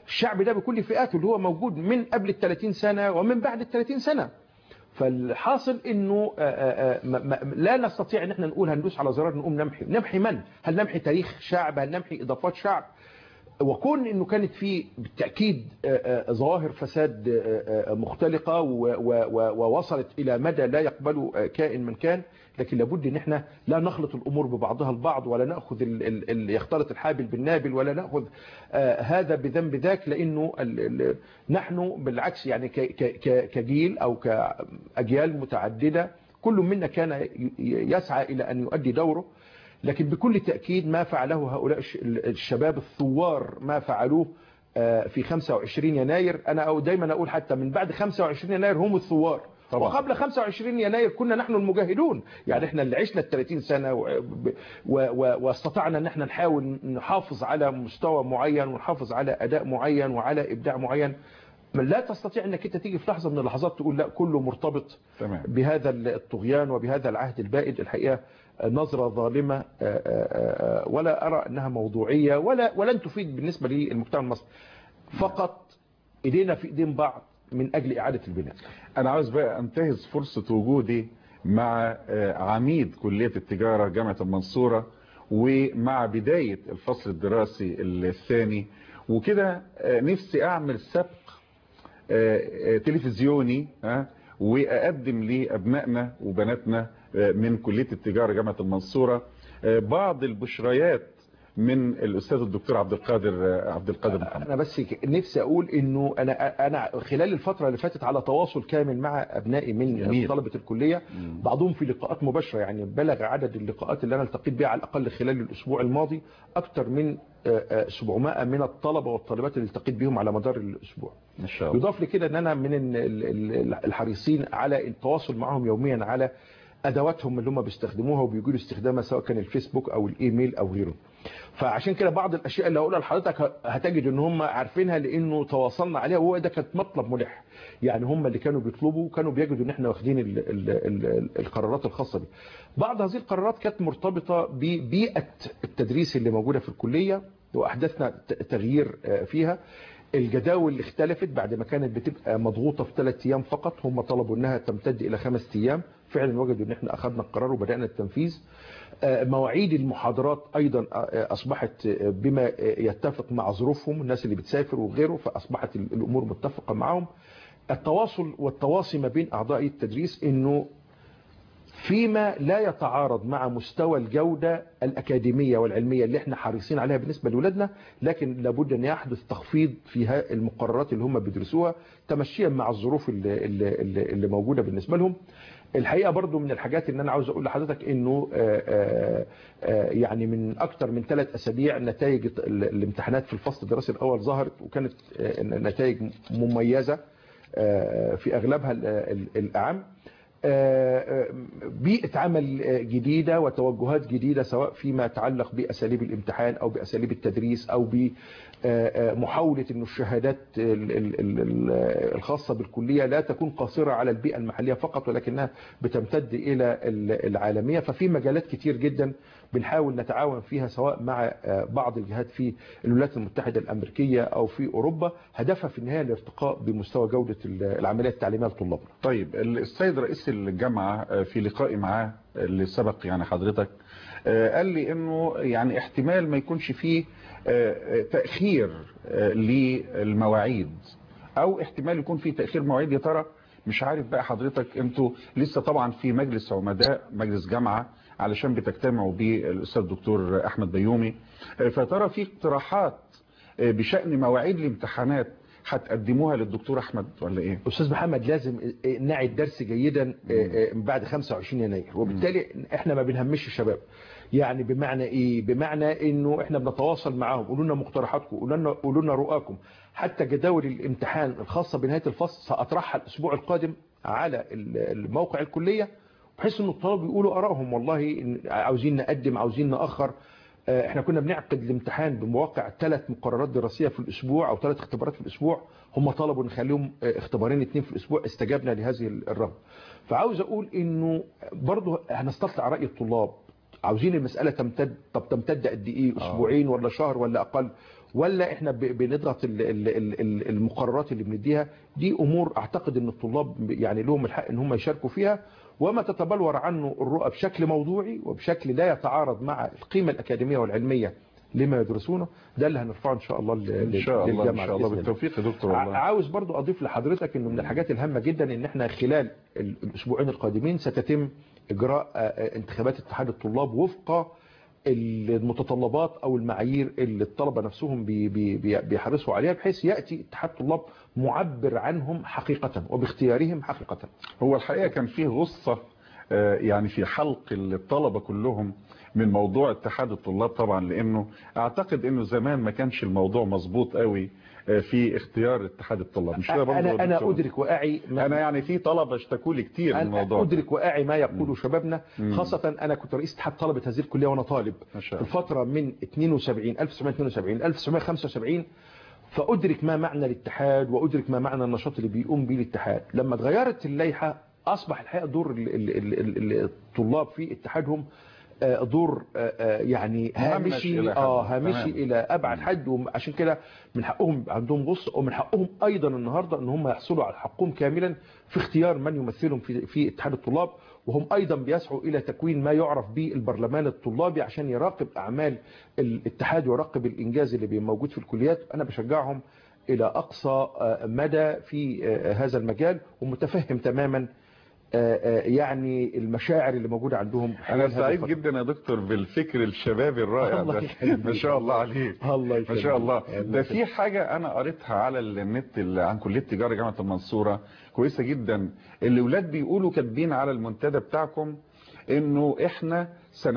الشعب ده بكل فئاته اللي هو موجود من قبل ال 30 سنة ومن بعد ال 30 سنة فالحاصل انه آه، آه، آه، ما- ما- لا نستطيع ان احنا نقول هندوس على زرار نقوم نمحي نمحي من هل نمحي تاريخ شعب هل نمحي اضافات شعب وكون انه كانت في بالتاكيد آه، آه، ظواهر فساد آه، آه، مختلقه و- و- و- ووصلت الى مدى لا يقبله آه، كائن من كان لكن لابد ان احنا لا نخلط الامور ببعضها البعض ولا ناخذ ال- ال- ال- يختلط الحابل بالنابل ولا ناخذ آه، هذا بذنب ذاك لانه ال- ال- نحن بالعكس يعني ك- ك- ك- كجيل او كاجيال متعدده كل منا كان ي- يسعى الى ان يؤدي دوره لكن بكل تأكيد ما فعله هؤلاء الش- الشباب الثوار ما فعلوه آه، في 25 يناير أنا أو دايما أقول حتى من بعد 25 يناير هم الثوار طبعا. وقبل 25 يناير كنا نحن المجاهدون يعني احنا اللي عشنا ال 30 سنة و- و- و- واستطعنا ان احنا نحاول نحافظ على مستوى معين ونحافظ على أداء معين وعلى إبداع معين لا تستطيع انك انت تيجي في لحظة من اللحظات تقول لا كله مرتبط تمام بهذا الطغيان وبهذا العهد البائد الحقيقة نظرة ظالمة آه، آه، آه، ولا أرى أنها موضوعية ولا ولن تفيد بالنسبة للمجتمع المصري فقط إيدينا في إيدين بعض من أجل إعادة البناء انا عاوز بقى انتهز فرصة وجودي مع آه، عميد كلية التجارة جامعة المنصورة ومع بداية الفصل الدراسي الثاني وكده آه، نفسي اعمل سبق آه، آه، تلفزيوني ها واقدم لابنائنا وبناتنا آه، من كلية التجارة جامعة المنصورة آه، بعض البشريات من الاستاذ الدكتور عبد القادر آه، عبد القادر محمد أنا بس نفسي أقول إنه أنا أنا خلال الفترة اللي فاتت على تواصل كامل مع أبنائي من جميل. طلبة الكلية بعضهم في لقاءات مباشرة يعني بلغ عدد اللقاءات اللي أنا التقيت بها على الأقل خلال الأسبوع الماضي أكثر من آه، آه، 700 من الطلبة والطالبات اللي التقيت بهم على مدار الأسبوع ما شاء الله يضاف لكده ان انا من ال- ال- ال- الحريصين على التواصل معهم يوميا على ادواتهم اللي هم بيستخدموها وبيجوا استخدامها سواء كان الفيسبوك او الايميل او غيره فعشان كده بعض الاشياء اللي هقولها لحضرتك ه- هتجد ان هم عارفينها لانه تواصلنا عليها وهو ده كانت مطلب ملح يعني هم اللي كانوا بيطلبوا كانوا بيجدوا ان احنا واخدين ال ال ال القرارات الخاصه بيه بعض هذه القرارات كانت مرتبطه ببيئه التدريس اللي موجوده في الكليه واحدثنا ت- تغيير آه، فيها الجداول اللي اختلفت بعد ما كانت بتبقى مضغوطه في ثلاث ايام فقط هم طلبوا انها تمتد الى خمس ايام فعلا وجدوا ان احنا اخذنا القرار وبدانا التنفيذ آه، مواعيد المحاضرات ايضا آه، اصبحت آه، بما آه، يتفق مع ظروفهم الناس اللي بتسافر وغيره فاصبحت ال- الامور متفقه معهم التواصل والتواصي ما بين اعضاء التدريس انه فيما لا يتعارض مع مستوى الجودة الأكاديمية والعلمية اللي احنا حريصين عليها بالنسبة لأولادنا لكن لابد أن يحدث تخفيض في ها- المقررات اللي هم بيدرسوها تمشيا مع الظروف اللي, اللي, اللي اللي موجودة بالنسبة لهم الحقيقة برضو من الحاجات اللي أنا عاوز أقول لحضرتك أنه آه، آه، آه، يعني من أكتر من ثلاث أسابيع نتائج ال- الامتحانات في الفصل الدراسي الأول ظهرت وكانت آه، نتائج مميزة آه، في أغلبها ال- ال- الأعم آه، آه، بيئة عمل آه، جديدة وتوجهات جديدة سواء فيما يتعلق بأساليب الامتحان أو بأساليب التدريس أو بمحاولة أن الشهادات ال- ال- ال- ال- الخاصة بالكلية لا تكون قاصرة على البيئة المحلية فقط ولكنها بتمتد إلى ال- العالمية ففي مجالات كتير جدا بنحاول نتعاون فيها سواء مع آه، بعض الجهات في الولايات المتحدة الأمريكية أو في أوروبا هدفها في النهاية الارتقاء بمستوى جودة العملية التعليمية لطلابنا طيب السيد رئيس الجامعة آه، في لقائي معاه اللي سبق يعني حضرتك آه، قال لي انه يعني احتمال ما يكونش فيه آه، آه، تأخير آه، للمواعيد او احتمال يكون فيه تأخير مواعيد يا ترى مش عارف بقى حضرتك انتوا لسه طبعا في مجلس عمداء مجلس جامعة علشان بتجتمعوا بالاستاذ الدكتور احمد بيومي آه، فترى في اقتراحات آه، بشأن مواعيد الامتحانات هتقدموها للدكتور احمد ولا ايه استاذ محمد لازم نعي الدرس جيدا من بعد 25 يناير وبالتالي احنا ما بنهمش الشباب يعني بمعنى ايه بمعنى انه احنا بنتواصل معاهم قولوا لنا مقترحاتكم قولوا لنا قولوا لنا رؤاكم حتى جداول الامتحان الخاصه بنهايه الفصل ساطرحها الاسبوع القادم على الموقع الكليه بحيث ان الطلاب يقولوا ارائهم والله عاوزين نقدم عاوزين ناخر احنا كنا بنعقد الامتحان بمواقع ثلاث مقررات دراسيه في الاسبوع او ثلاث اختبارات في الاسبوع هم طلبوا نخليهم اختبارين اثنين في الاسبوع استجبنا لهذه الرغبه فعاوز اقول انه برضه هنستطلع راي الطلاب عاوزين المساله تمتد طب تمتد قد ايه اسبوعين ولا شهر ولا اقل ولا احنا ب- بنضغط ال- ال- ال- ال- المقررات اللي بنديها دي امور اعتقد ان الطلاب يعني لهم الحق ان هم يشاركوا فيها وما تتبلور عنه الرؤى بشكل موضوعي وبشكل لا يتعارض مع القيمه الاكاديميه والعلميه لما يدرسونه ده اللي هنرفعه ان شاء الله لل- ان شاء الله ان للجامعة شاء الله بإذن بالتوفيق يا دكتور ع- والله عاوز برضو اضيف لحضرتك انه من الحاجات الهامه جدا ان احنا خلال ال- الاسبوعين القادمين ستتم اجراء آه، آه، انتخابات اتحاد الطلاب وفق المتطلبات او المعايير اللي الطلبه نفسهم بي- بي- بي- بيحرصوا عليها بحيث ياتي اتحاد طلاب معبر عنهم حقيقه وباختيارهم حقيقه هو الحقيقة كان فيه غصة آه، يعني في حلق الطلبة كلهم من موضوع اتحاد الطلاب طبعا لانه اعتقد انه زمان ما كانش الموضوع مظبوط قوي آه، في اختيار اتحاد الطلاب مش كده برضه يا انا انا دكتور؟ ادرك واعي ما- انا يعني في طلبه اشتكوا لي كتير من أنا الموضوع ده. أدرك وأعي ما يقوله شبابنا مم. خاصة أنا كنت رئيس اتحاد طلبة هذه الكلية وأنا طالب ما شاء في الله. الفترة من 72 1972 1975 فأدرك ما معنى الاتحاد وأدرك ما معنى النشاط اللي بيقوم به الاتحاد لما اتغيرت اللائحة أصبح الحقيقة دور ال- ال- ال- ال- الطلاب في اتحادهم آه، دور آه، آه، يعني مهمش هامشي إلى حد. اه هامشي تمام. الى ابعد حد وعشان كده من حقهم يبقى عندهم غص ومن حقهم ايضا النهارده ان هم يحصلوا على حقهم كاملا في اختيار من يمثلهم في في اتحاد الطلاب وهم ايضا بيسعوا الى تكوين ما يعرف بالبرلمان الطلابي عشان يراقب اعمال الاتحاد ويراقب الانجاز اللي بيبقى موجود في الكليات انا بشجعهم الى اقصى آه، مدى في آه، هذا المجال ومتفهم تماما آه، آه، يعني المشاعر اللي موجوده عندهم انا حوالين هذا سعيد الفترة. جدا يا دكتور بالفكر الشبابي الرائع الله ده يخليك. ما شاء الله عليك الله ما يخليك. شاء الله الله ده في حاجة أنا قريتها على النت اللي عن كلية تجارة جامعة المنصورة كويسة جدا الأولاد بيقولوا كاتبين على المنتدى بتاعكم إنه إحنا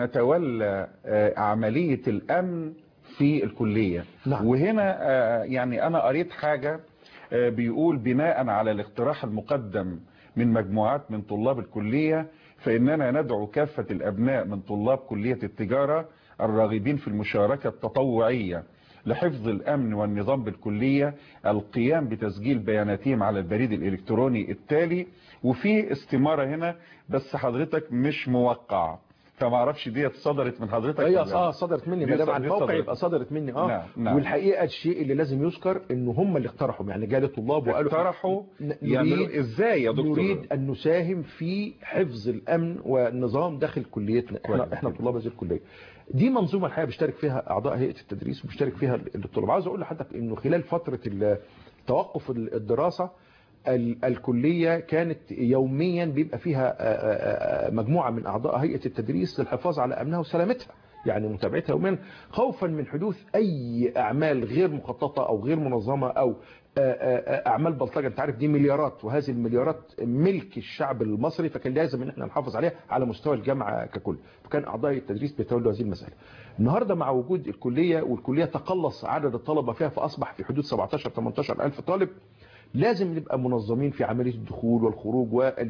سنتولى آه، عملية الأمن في الكلية نعم. وهنا آه، يعني أنا قريت حاجة آه، بيقول بناء على الاقتراح المقدم من مجموعات من طلاب الكلية فإننا ندعو كافة الأبناء من طلاب كلية التجارة الراغبين في المشاركة التطوعية لحفظ الأمن والنظام بالكلية القيام بتسجيل بياناتهم على البريد الإلكتروني التالي وفي استمارة هنا بس حضرتك مش موقع فما اعرفش ديت صدرت من حضرتك هي ولا لا؟ اه صدرت مني دي ما دام ص- على دي الموقع صدرت. يبقى صدرت مني اه نعم، نعم. والحقيقه الشيء اللي لازم يذكر انه هم اللي اقترحوا يعني جالي طلاب وقالوا اقترحوا ن- يعملوا نريد ازاي يا دكتور نريد ان نساهم في حفظ الامن والنظام داخل كليتنا كويس احنا احنا جدا. طلاب هذه الكليه دي منظومه الحقيقه بيشترك فيها اعضاء هيئه التدريس وبيشترك فيها الطلاب عاوز اقول لحضرتك انه خلال فتره ال- توقف الدراسه ال- الكليه كانت يوميا بيبقى فيها آه، آه، آه، مجموعه من اعضاء هيئه التدريس للحفاظ على امنها وسلامتها يعني متابعتها يوميا خوفا من حدوث اي اعمال غير مخططه او غير منظمه او آه، آه، آه، اعمال بلطجه انت عارف دي مليارات وهذه المليارات ملك الشعب المصري فكان لازم ان احنا نحافظ عليها على مستوى الجامعه ككل فكان اعضاء التدريس بيتولوا هذه المساله النهارده مع وجود الكليه والكليه تقلص عدد الطلبه فيها فاصبح في حدود 17 18 الف طالب لازم نبقى منظمين في عمليه الدخول والخروج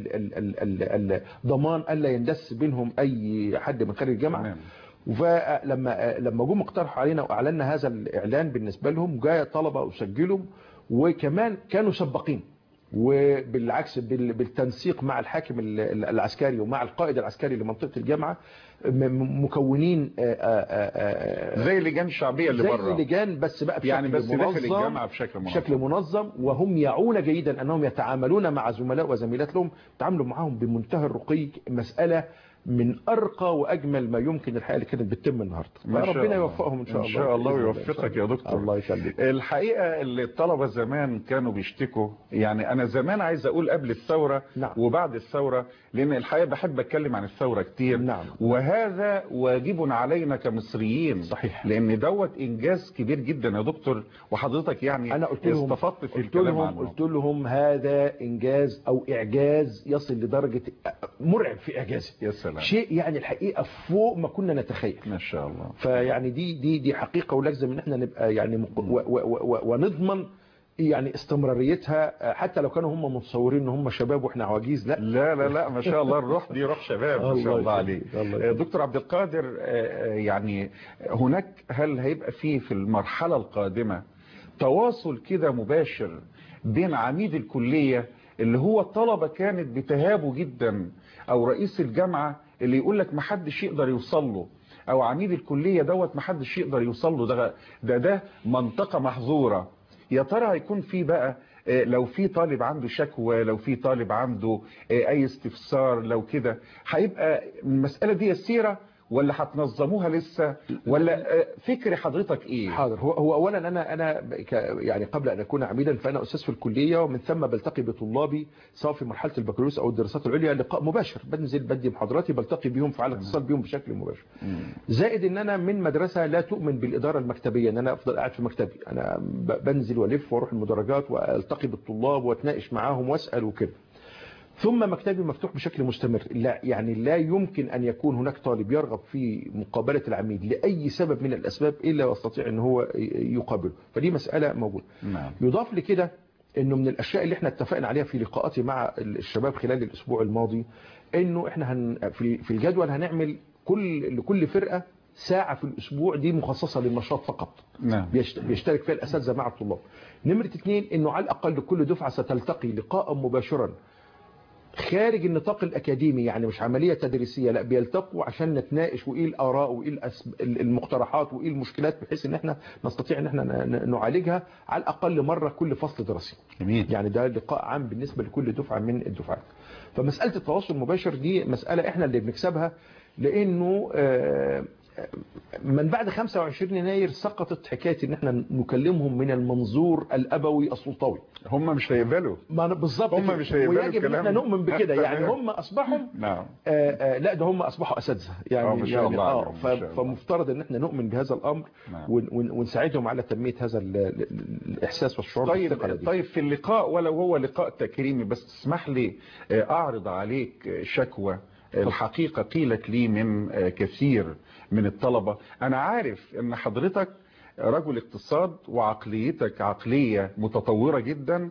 والضمان الا يندس بينهم اي حد من خارج الجامعه تمام. فلما لما جم اقترحوا علينا واعلنا هذا الاعلان بالنسبه لهم جاء طلبه وسجلوا وكمان كانوا سباقين وبالعكس بال- بالتنسيق مع الحاكم ال- ال- العسكري ومع القائد العسكري لمنطقه الجامعه م- م- مكونين آه، آه، آه، زي اللجان الشعبيه اللي زي بره اللجان بس بقى بشكل يعني بس داخل منظم الجامعه بشكل منظم بشكل منظم وهم يعون جيدا انهم يتعاملون مع زملاء وزميلات لهم يتعاملوا معهم بمنتهى الرقي مساله من ارقى واجمل ما يمكن الحقيقه اللي كانت بتتم النهارده ما شاء فربنا الله. يوفقهم ان شاء الله ان شاء الله بإذن ويوفقك يا دكتور الله يخليك الحقيقة اللي الطلبة زمان كانوا بيشتكوا يعني أنا زمان عايز أقول قبل الثورة نعم. وبعد الثورة لأن الحقيقة بحب أتكلم عن الثورة كتير نعم. وهذا واجب علينا كمصريين صحيح. لأن دوت إنجاز كبير جدا يا دكتور وحضرتك يعني انا قلت لهم استفدت في قلت الكلام لهم عنه قلت لهم هذا انجاز او اعجاز يصل لدرجه مرعب في اعجازه يا سلام شيء يعني الحقيقه فوق ما كنا نتخيل ما شاء الله فيعني دي دي دي حقيقه ولازم ان احنا نبقى يعني مق- و و و ونضمن يعني استمراريتها حتى لو كانوا هم متصورين ان هم شباب واحنا عواجيز لا لا لا لا ما شاء الله الروح دي روح شباب ما شاء الله الله عليك يخليك، الله يخليك. دكتور عبد القادر آه، آه، يعني هناك هل هيبقى فيه في المرحلة القادمة تواصل كده مباشر بين عميد الكلية اللي هو الطلبة كانت بتهابه جدا او رئيس الجامعة اللي يقول لك ما حدش يقدر يوصل له او عميد الكلية دوت ما حدش يقدر يوصل له ده ده ده منطقة محظورة يا ترى هيكون في بقى آه، لو في طالب عنده شكوى لو في طالب عنده آه، اي استفسار لو كده هيبقى المسألة دي يسيرة ولا هتنظموها لسه ولا آه، فكر حضرتك ايه حاضر هو هو اولا انا انا ك- يعني قبل ان اكون عميدا فانا استاذ في الكليه ومن ثم بلتقي بطلابي سواء في مرحله البكالوريوس او الدراسات العليا لقاء مباشر بنزل بدي محاضراتي بلتقي بيهم في على اتصال بيهم بشكل مباشر زائد ان انا من مدرسه لا تؤمن بالاداره المكتبيه ان انا افضل قاعد في مكتبي انا ب- بنزل والف واروح المدرجات والتقي بالطلاب واتناقش معاهم واسال وكده ثم مكتبي مفتوح بشكل مستمر لا يعني لا يمكن أن يكون هناك طالب يرغب في مقابلة العميد لأي سبب من الأسباب إلا ويستطيع أن هو يقابله فدي مسألة موجودة نعم يضاف لكده انه من الاشياء اللي احنا اتفقنا عليها في لقاءاتي مع الشباب خلال الاسبوع الماضي انه احنا هن في في الجدول هنعمل كل لكل فرقه ساعه في الاسبوع دي مخصصه للنشاط فقط نعم بيشت- بيشترك فيها الاساتذه مع الطلاب نمره اثنين انه على الاقل كل دفعه ستلتقي لقاء مباشرا خارج النطاق الأكاديمي يعني مش عملية تدريسية لا بيلتقوا عشان نتناقش وإيه الآراء وإيه الأسب- المقترحات وإيه المشكلات بحيث إن إحنا نستطيع إن إحنا ن- ن- نعالجها على الأقل مرة كل فصل دراسي جميل يعني ده لقاء عام بالنسبة لكل دفعة من الدفعات فمسألة التواصل المباشر دي مسألة إحنا اللي بنكسبها لأنه آه، من بعد 25 يناير سقطت حكاية إن إحنا نكلمهم من المنظور الأبوي السلطوي هم مش هيقبلوا ما أنا بالظبط هم كده. مش هيقبلوا ويجب ان الكلام احنا ده. نؤمن بكده يعني تمام. هم اصبحوا نعم آه آه لا ده هم اصبحوا اساتذه يعني آه، ما شاء يعني الله اه عليهم، ف- ما شاء الله. فمفترض ان احنا نؤمن بهذا الامر نعم. ون- ون- ونساعدهم على تنميه هذا ال- ال- ال- الاحساس والشعور بالثقة طيب دي. طيب في اللقاء ولو هو لقاء تكريمي بس تسمح لي آه، اعرض عليك آه، شكوى آه، الحقيقة قيلت لي من آه، كثير من الطلبة انا عارف ان حضرتك رجل اقتصاد وعقليتك عقلية متطورة جدا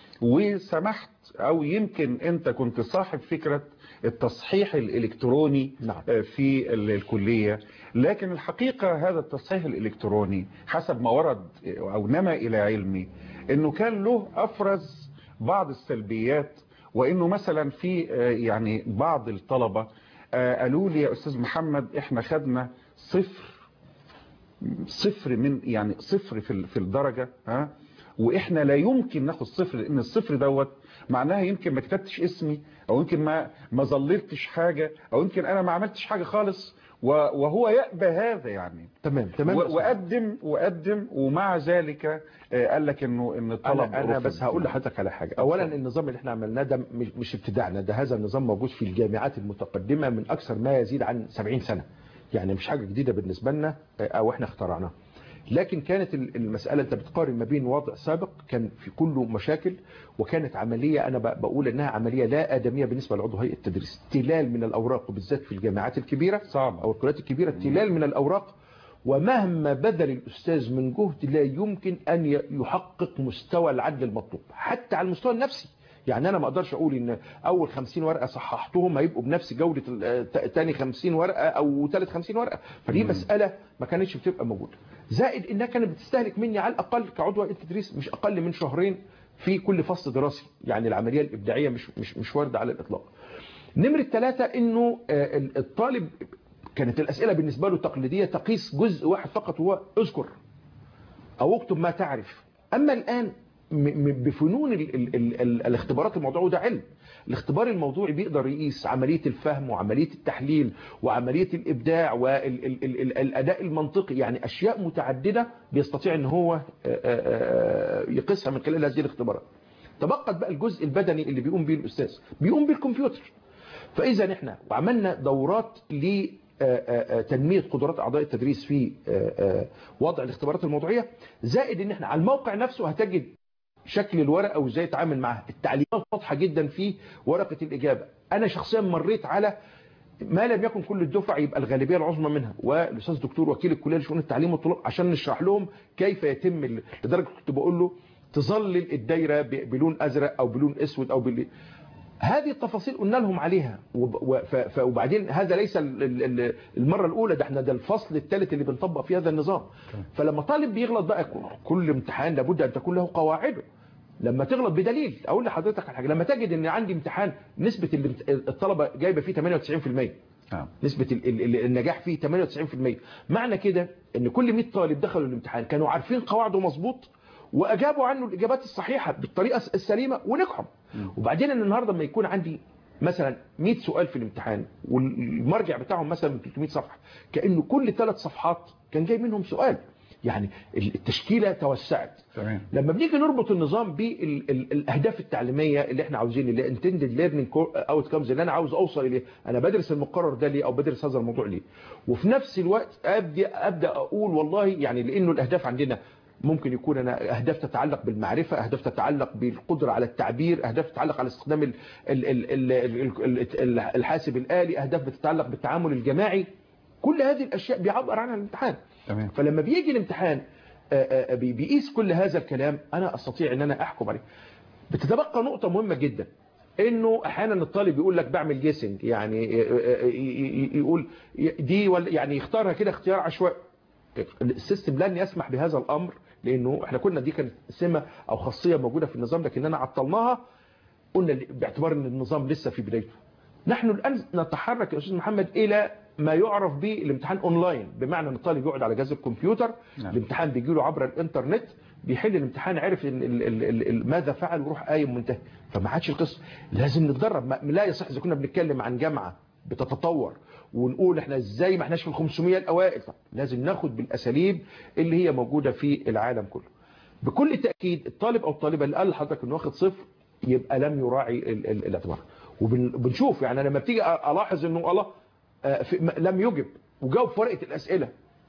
وسمحت او يمكن انت كنت صاحب فكرة التصحيح الالكتروني نعم. آه، في ال- الكلية لكن الحقيقة هذا التصحيح الالكتروني حسب ما ورد آه، او نما الى علمي انه كان له افرز بعض السلبيات وانه مثلا في آه، يعني بعض الطلبة آه، قالوا لي يا استاذ محمد احنا خدنا صفر صفر من يعني صفر في ال- في الدرجة ها واحنا لا يمكن ناخد صفر لان الصفر دوت معناها يمكن ما كتبتش اسمي او يمكن ما ما ظللتش حاجة او يمكن انا ما عملتش حاجة خالص و- وهو يأبى هذا يعني تمام تمام و- وقدم وقدم ومع ذلك آه، قال لك انه ان الطلب انا انا رفض. بس هقول لحضرتك على حاجه اولا النظام اللي احنا عملناه ده مش مش ابتداعنا ده هذا النظام موجود في الجامعات المتقدمه من اكثر ما يزيد عن 70 سنه يعني مش حاجه جديده بالنسبه لنا آه، او احنا اخترعناها لكن كانت ال- المسألة أنت بتقارن ما بين وضع سابق كان في كله مشاكل وكانت عملية أنا ب- بقول إنها عملية لا آدمية بالنسبة لعضو هيئة التدريس تلال من الأوراق وبالذات في الجامعات الكبيرة صعبة. أو الكليات الكبيرة تلال من الأوراق ومهما بذل الأستاذ من جهد لا يمكن أن ي- يحقق مستوى العدل المطلوب حتى على المستوى النفسي يعني أنا ما أقدرش أقول إن أول 50 ورقة صححتهم هيبقوا بنفس جودة ال- ت- تاني 50 ورقة أو تالت 50 ورقة فدي مسألة ما كانتش بتبقى موجودة زائد إنها كانت بتستهلك مني على الأقل كعضو هيئة التدريس مش أقل من شهرين في كل فصل دراسي يعني العملية الإبداعية مش مش مش واردة على الإطلاق نمرة ثلاثة إنه آه، ال- الطالب كانت الأسئلة بالنسبة له تقليدية تقيس جزء واحد فقط هو اذكر أو اكتب ما تعرف أما الآن م- م- بفنون ال ال ال ال الاختبارات الموضوعي وده علم الاختبار الموضوعي بيقدر يقيس عملية الفهم وعملية التحليل وعملية الإبداع والأداء المنطقي يعني أشياء متعددة بيستطيع أن هو آه، آه، آه، يقيسها من خلال هذه الاختبارات تبقت بقى الجزء البدني اللي بيقوم به الأستاذ بيقوم به الكمبيوتر فإذا احنا وعملنا دورات لتنمية قدرات أعضاء التدريس في آه، آه، وضع الاختبارات الموضوعية زائد ان احنا على الموقع نفسه هتجد شكل الورقة وازاي يتعامل معها التعليمات واضحة جدا في ورقة الإجابة أنا شخصيا مريت على ما لم يكن كل الدفع يبقى الغالبية العظمى منها والأستاذ دكتور وكيل الكلية لشؤون التعليم والطلاب عشان نشرح لهم كيف يتم ال- لدرجة كنت بقول له تظلل الدايرة ب- بلون أزرق أو بلون أسود أو بال هذه التفاصيل قلنا لهم عليها وب- و- ف- ف- وبعدين هذا ليس ال- ال- ال- المرة الأولى ده احنا ده الفصل الثالث اللي بنطبق فيه هذا النظام فلما طالب بيغلط بقى كل امتحان لابد أن تكون له قواعده لما تغلط بدليل اقول لحضرتك على حاجه لما تجد ان عندي امتحان نسبه الامت- الطلبه جايبه فيه 98% نعم. نسبة ال- ال- ال- النجاح فيه 98% معنى كده ان كل 100 طالب دخلوا الامتحان كانوا عارفين قواعده مظبوط واجابوا عنه الاجابات الصحيحة بالطريقة الس- السليمة ونجحوا وبعدين ان النهاردة لما يكون عندي مثلا 100 سؤال في الامتحان والمرجع بتاعهم مثلا من 300 صفحة كأنه كل ثلاث صفحات كان جاي منهم سؤال يعني التشكيلة توسعت تمام لما بنيجي نربط النظام بالاهداف التعليميه اللي احنا عاوزين اللي intended learning outcomes اللي انا عاوز اوصل اليه انا بدرس المقرر ده ليه او بدرس هذا الموضوع ليه وفي نفس الوقت ابدا ابدا اقول والله يعني لانه الاهداف عندنا ممكن يكون انا اهداف تتعلق بالمعرفه اهداف تتعلق بالقدره على التعبير اهداف تتعلق على استخدام ال- ال- ال- ال- ال- ال- الحاسب الالي اهداف بتتعلق بالتعامل الجماعي كل هذه الاشياء بيعبر عنها الامتحان تمام فلما بيجي الامتحان آه، آه، بي- بيقيس كل هذا الكلام انا استطيع ان انا احكم عليه بتتبقى نقطة مهمة جدا انه احيانا الطالب يقول لك بعمل جيسنج يعني آه، آه، ي- ي- يقول دي ولا يعني يختارها كده اختيار عشوائي السيستم لن يسمح بهذا الامر لانه احنا كنا دي كانت سمة او خاصية موجودة في النظام لكننا عطلناها قلنا باعتبار ان النظام لسه في بدايته نحن الان نتحرك يا استاذ محمد الى ما يعرف بالامتحان اونلاين بمعنى ان الطالب يقعد على جهاز الكمبيوتر نعم. الامتحان بيجي له عبر الانترنت بيحل الامتحان عرف ال ال ال ال ال ماذا فعل ويروح قايم منتهي فما عادش القصه لازم نتدرب ما لا يصح اذا كنا بنتكلم عن جامعه بتتطور ونقول احنا ازاي ما احناش في ال 500 الاوائل طب لازم ناخد بالاساليب اللي هي موجوده في العالم كله بكل تاكيد الطالب او الطالبه اللي قال لحضرتك انه واخد صفر يبقى لم يراعي ال- ال- الاعتبار وبنشوف يعني لما بتيجي الاحظ انه الله آه، في- م- لم يجب وجاوب في ورقه الاسئله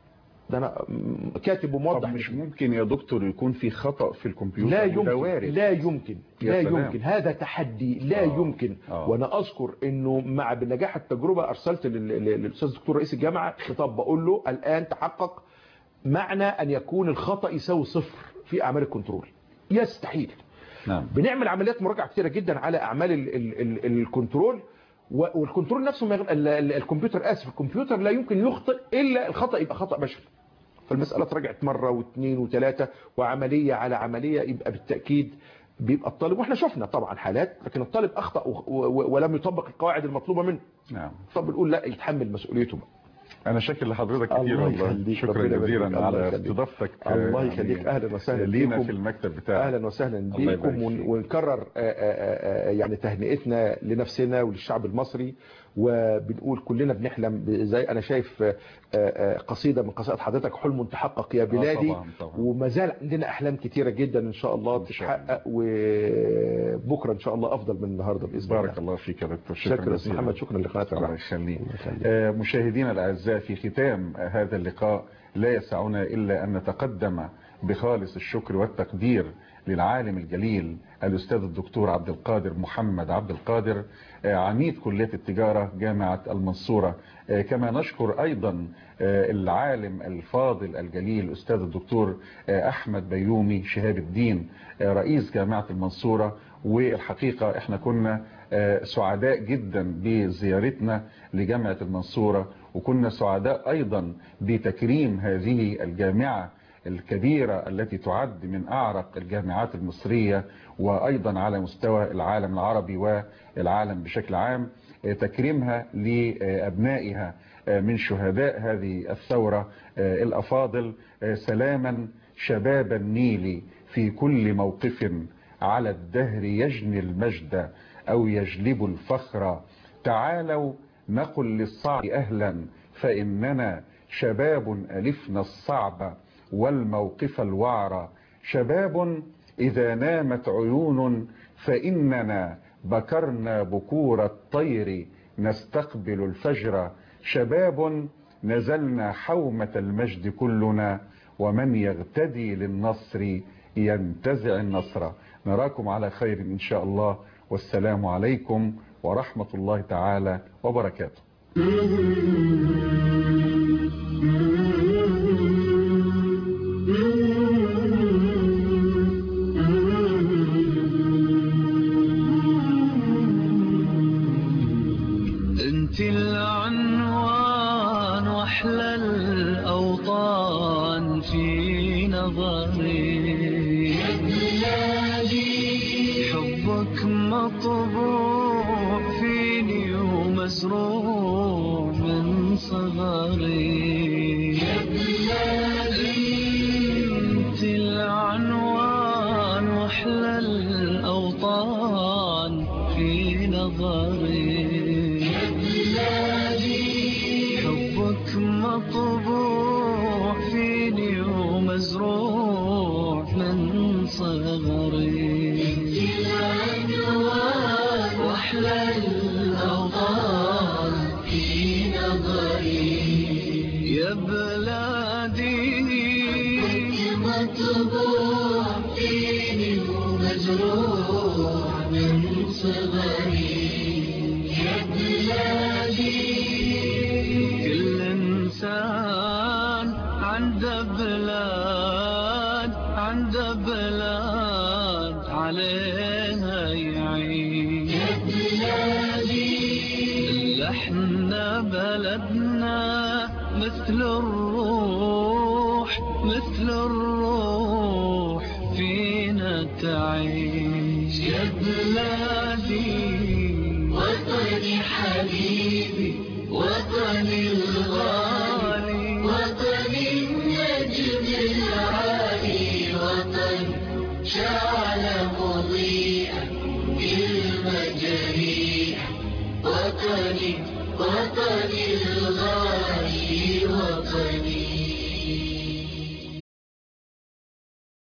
ده انا م- كاتب طب وموضح مش ممكن يا دكتور يكون في خطأ في الكمبيوتر لا وده يمكن وارد لا يمكن يا لا سلام. يمكن هذا تحدي لا آه. يمكن آه. وانا اذكر انه مع بنجاح التجربه ارسلت لل- لل- للاستاذ الدكتور رئيس الجامعه خطاب بقول له الان تحقق معنى ان يكون الخطا يساوي صفر في اعمال الكنترول يستحيل نعم بنعمل عمليات مراجعه كتيره جدا على اعمال ال ال ال الكنترول و- والكنترول نفسه ما يغ- ال- ال- الكمبيوتر اسف الكمبيوتر لا يمكن يخطئ الا الخطا يبقى خطا بشري فالمساله اتراجعت مره واثنين وثلاثه وعمليه على عمليه يبقى بالتاكيد بيبقى الطالب واحنا شفنا طبعا حالات لكن الطالب اخطا و- و- ولم يطبق القواعد المطلوبه منه نعم طب بنقول لا يتحمل مسؤوليته بقى انا شاكر لحضرتك كتير الله والله يخليك، شكرا ربنا يبارك جزيلا فيك، الله على يخليك. استضافتك الله يعني يخليك اهلا وسهلا لينا بيكم. في المكتب بتاعك اهلا وسهلا الله بيكم يبارك ون- فيك. ونكرر آه، آه، آه، يعني تهنئتنا لنفسنا وللشعب المصري وبنقول كلنا بنحلم ب- زي انا شايف آه، آه، قصيده من قصائد حضرتك حلم تحقق يا بلادي طبعاً، طبعاً. وما زال عندنا احلام كتيره جدا ان شاء الله إن شاء الله. تتحقق وبكره ان شاء الله افضل من النهارده باذن بارك الله الله فيك يا دكتور شكرا يا أستاذ جزيلا. محمد شكرا لقناه الله الرحمه يخليك الله يخليك. آه، مشاهدينا الأعزاء في ختام آه، هذا اللقاء لا يسعنا إلا أن نتقدم بخالص الشكر والتقدير للعالم الجليل الأستاذ الدكتور عبد القادر محمد عبد القادر آه، عميد كلية التجارة جامعة المنصورة آه، كما نشكر أيضا آه، العالم الفاضل الجليل الأستاذ الدكتور آه، أحمد بيومي شهاب الدين آه، رئيس جامعة المنصورة والحقيقة احنا كنا آه، سعداء جدا بزيارتنا لجامعة المنصورة وكنا سعداء ايضا بتكريم هذه الجامعة الكبيرة التي تعد من اعرق الجامعات المصرية وايضا على مستوى العالم العربي والعالم بشكل عام آه، تكريمها لابنائها آه، من شهداء هذه الثورة آه، الافاضل آه، سلاما شباب النيل في كل موقف على الدهر يجني المجد أو يجلب الفخر تعالوا نقل للصعب أهلا فإننا شباب ألفنا الصعب والموقف الوعر شباب إذا نامت عيون فإننا بكرنا بكور الطير نستقبل الفجر شباب نزلنا حومة المجد كلنا ومن يغتدي للنصر ينتزع النصر نراكم على خير إن شاء الله والسلام عليكم ورحمة الله تعالى وبركاته انت العنوان واحلى الاوطان في نظري حبك مطبوع فيني ومزروع صغري انت العنوان واحلى الاوطان في نظري حبك مطبوع فيني ومزروع من صغري واحلى الاوطان في نظري يا بلادي مطبوع فيني ومزروع من صغري يا بلادي كل انسان عنده بلاد عنده بلاد عليها يعيش يا بلادي احنا بلدنا مثل الروح مثل الروح فينا تعيش يا بلادي وطني حبيبي وطني الغالي وطني النجم العالي وطن شعل مضيئا المجاريح وطني وطني الغالي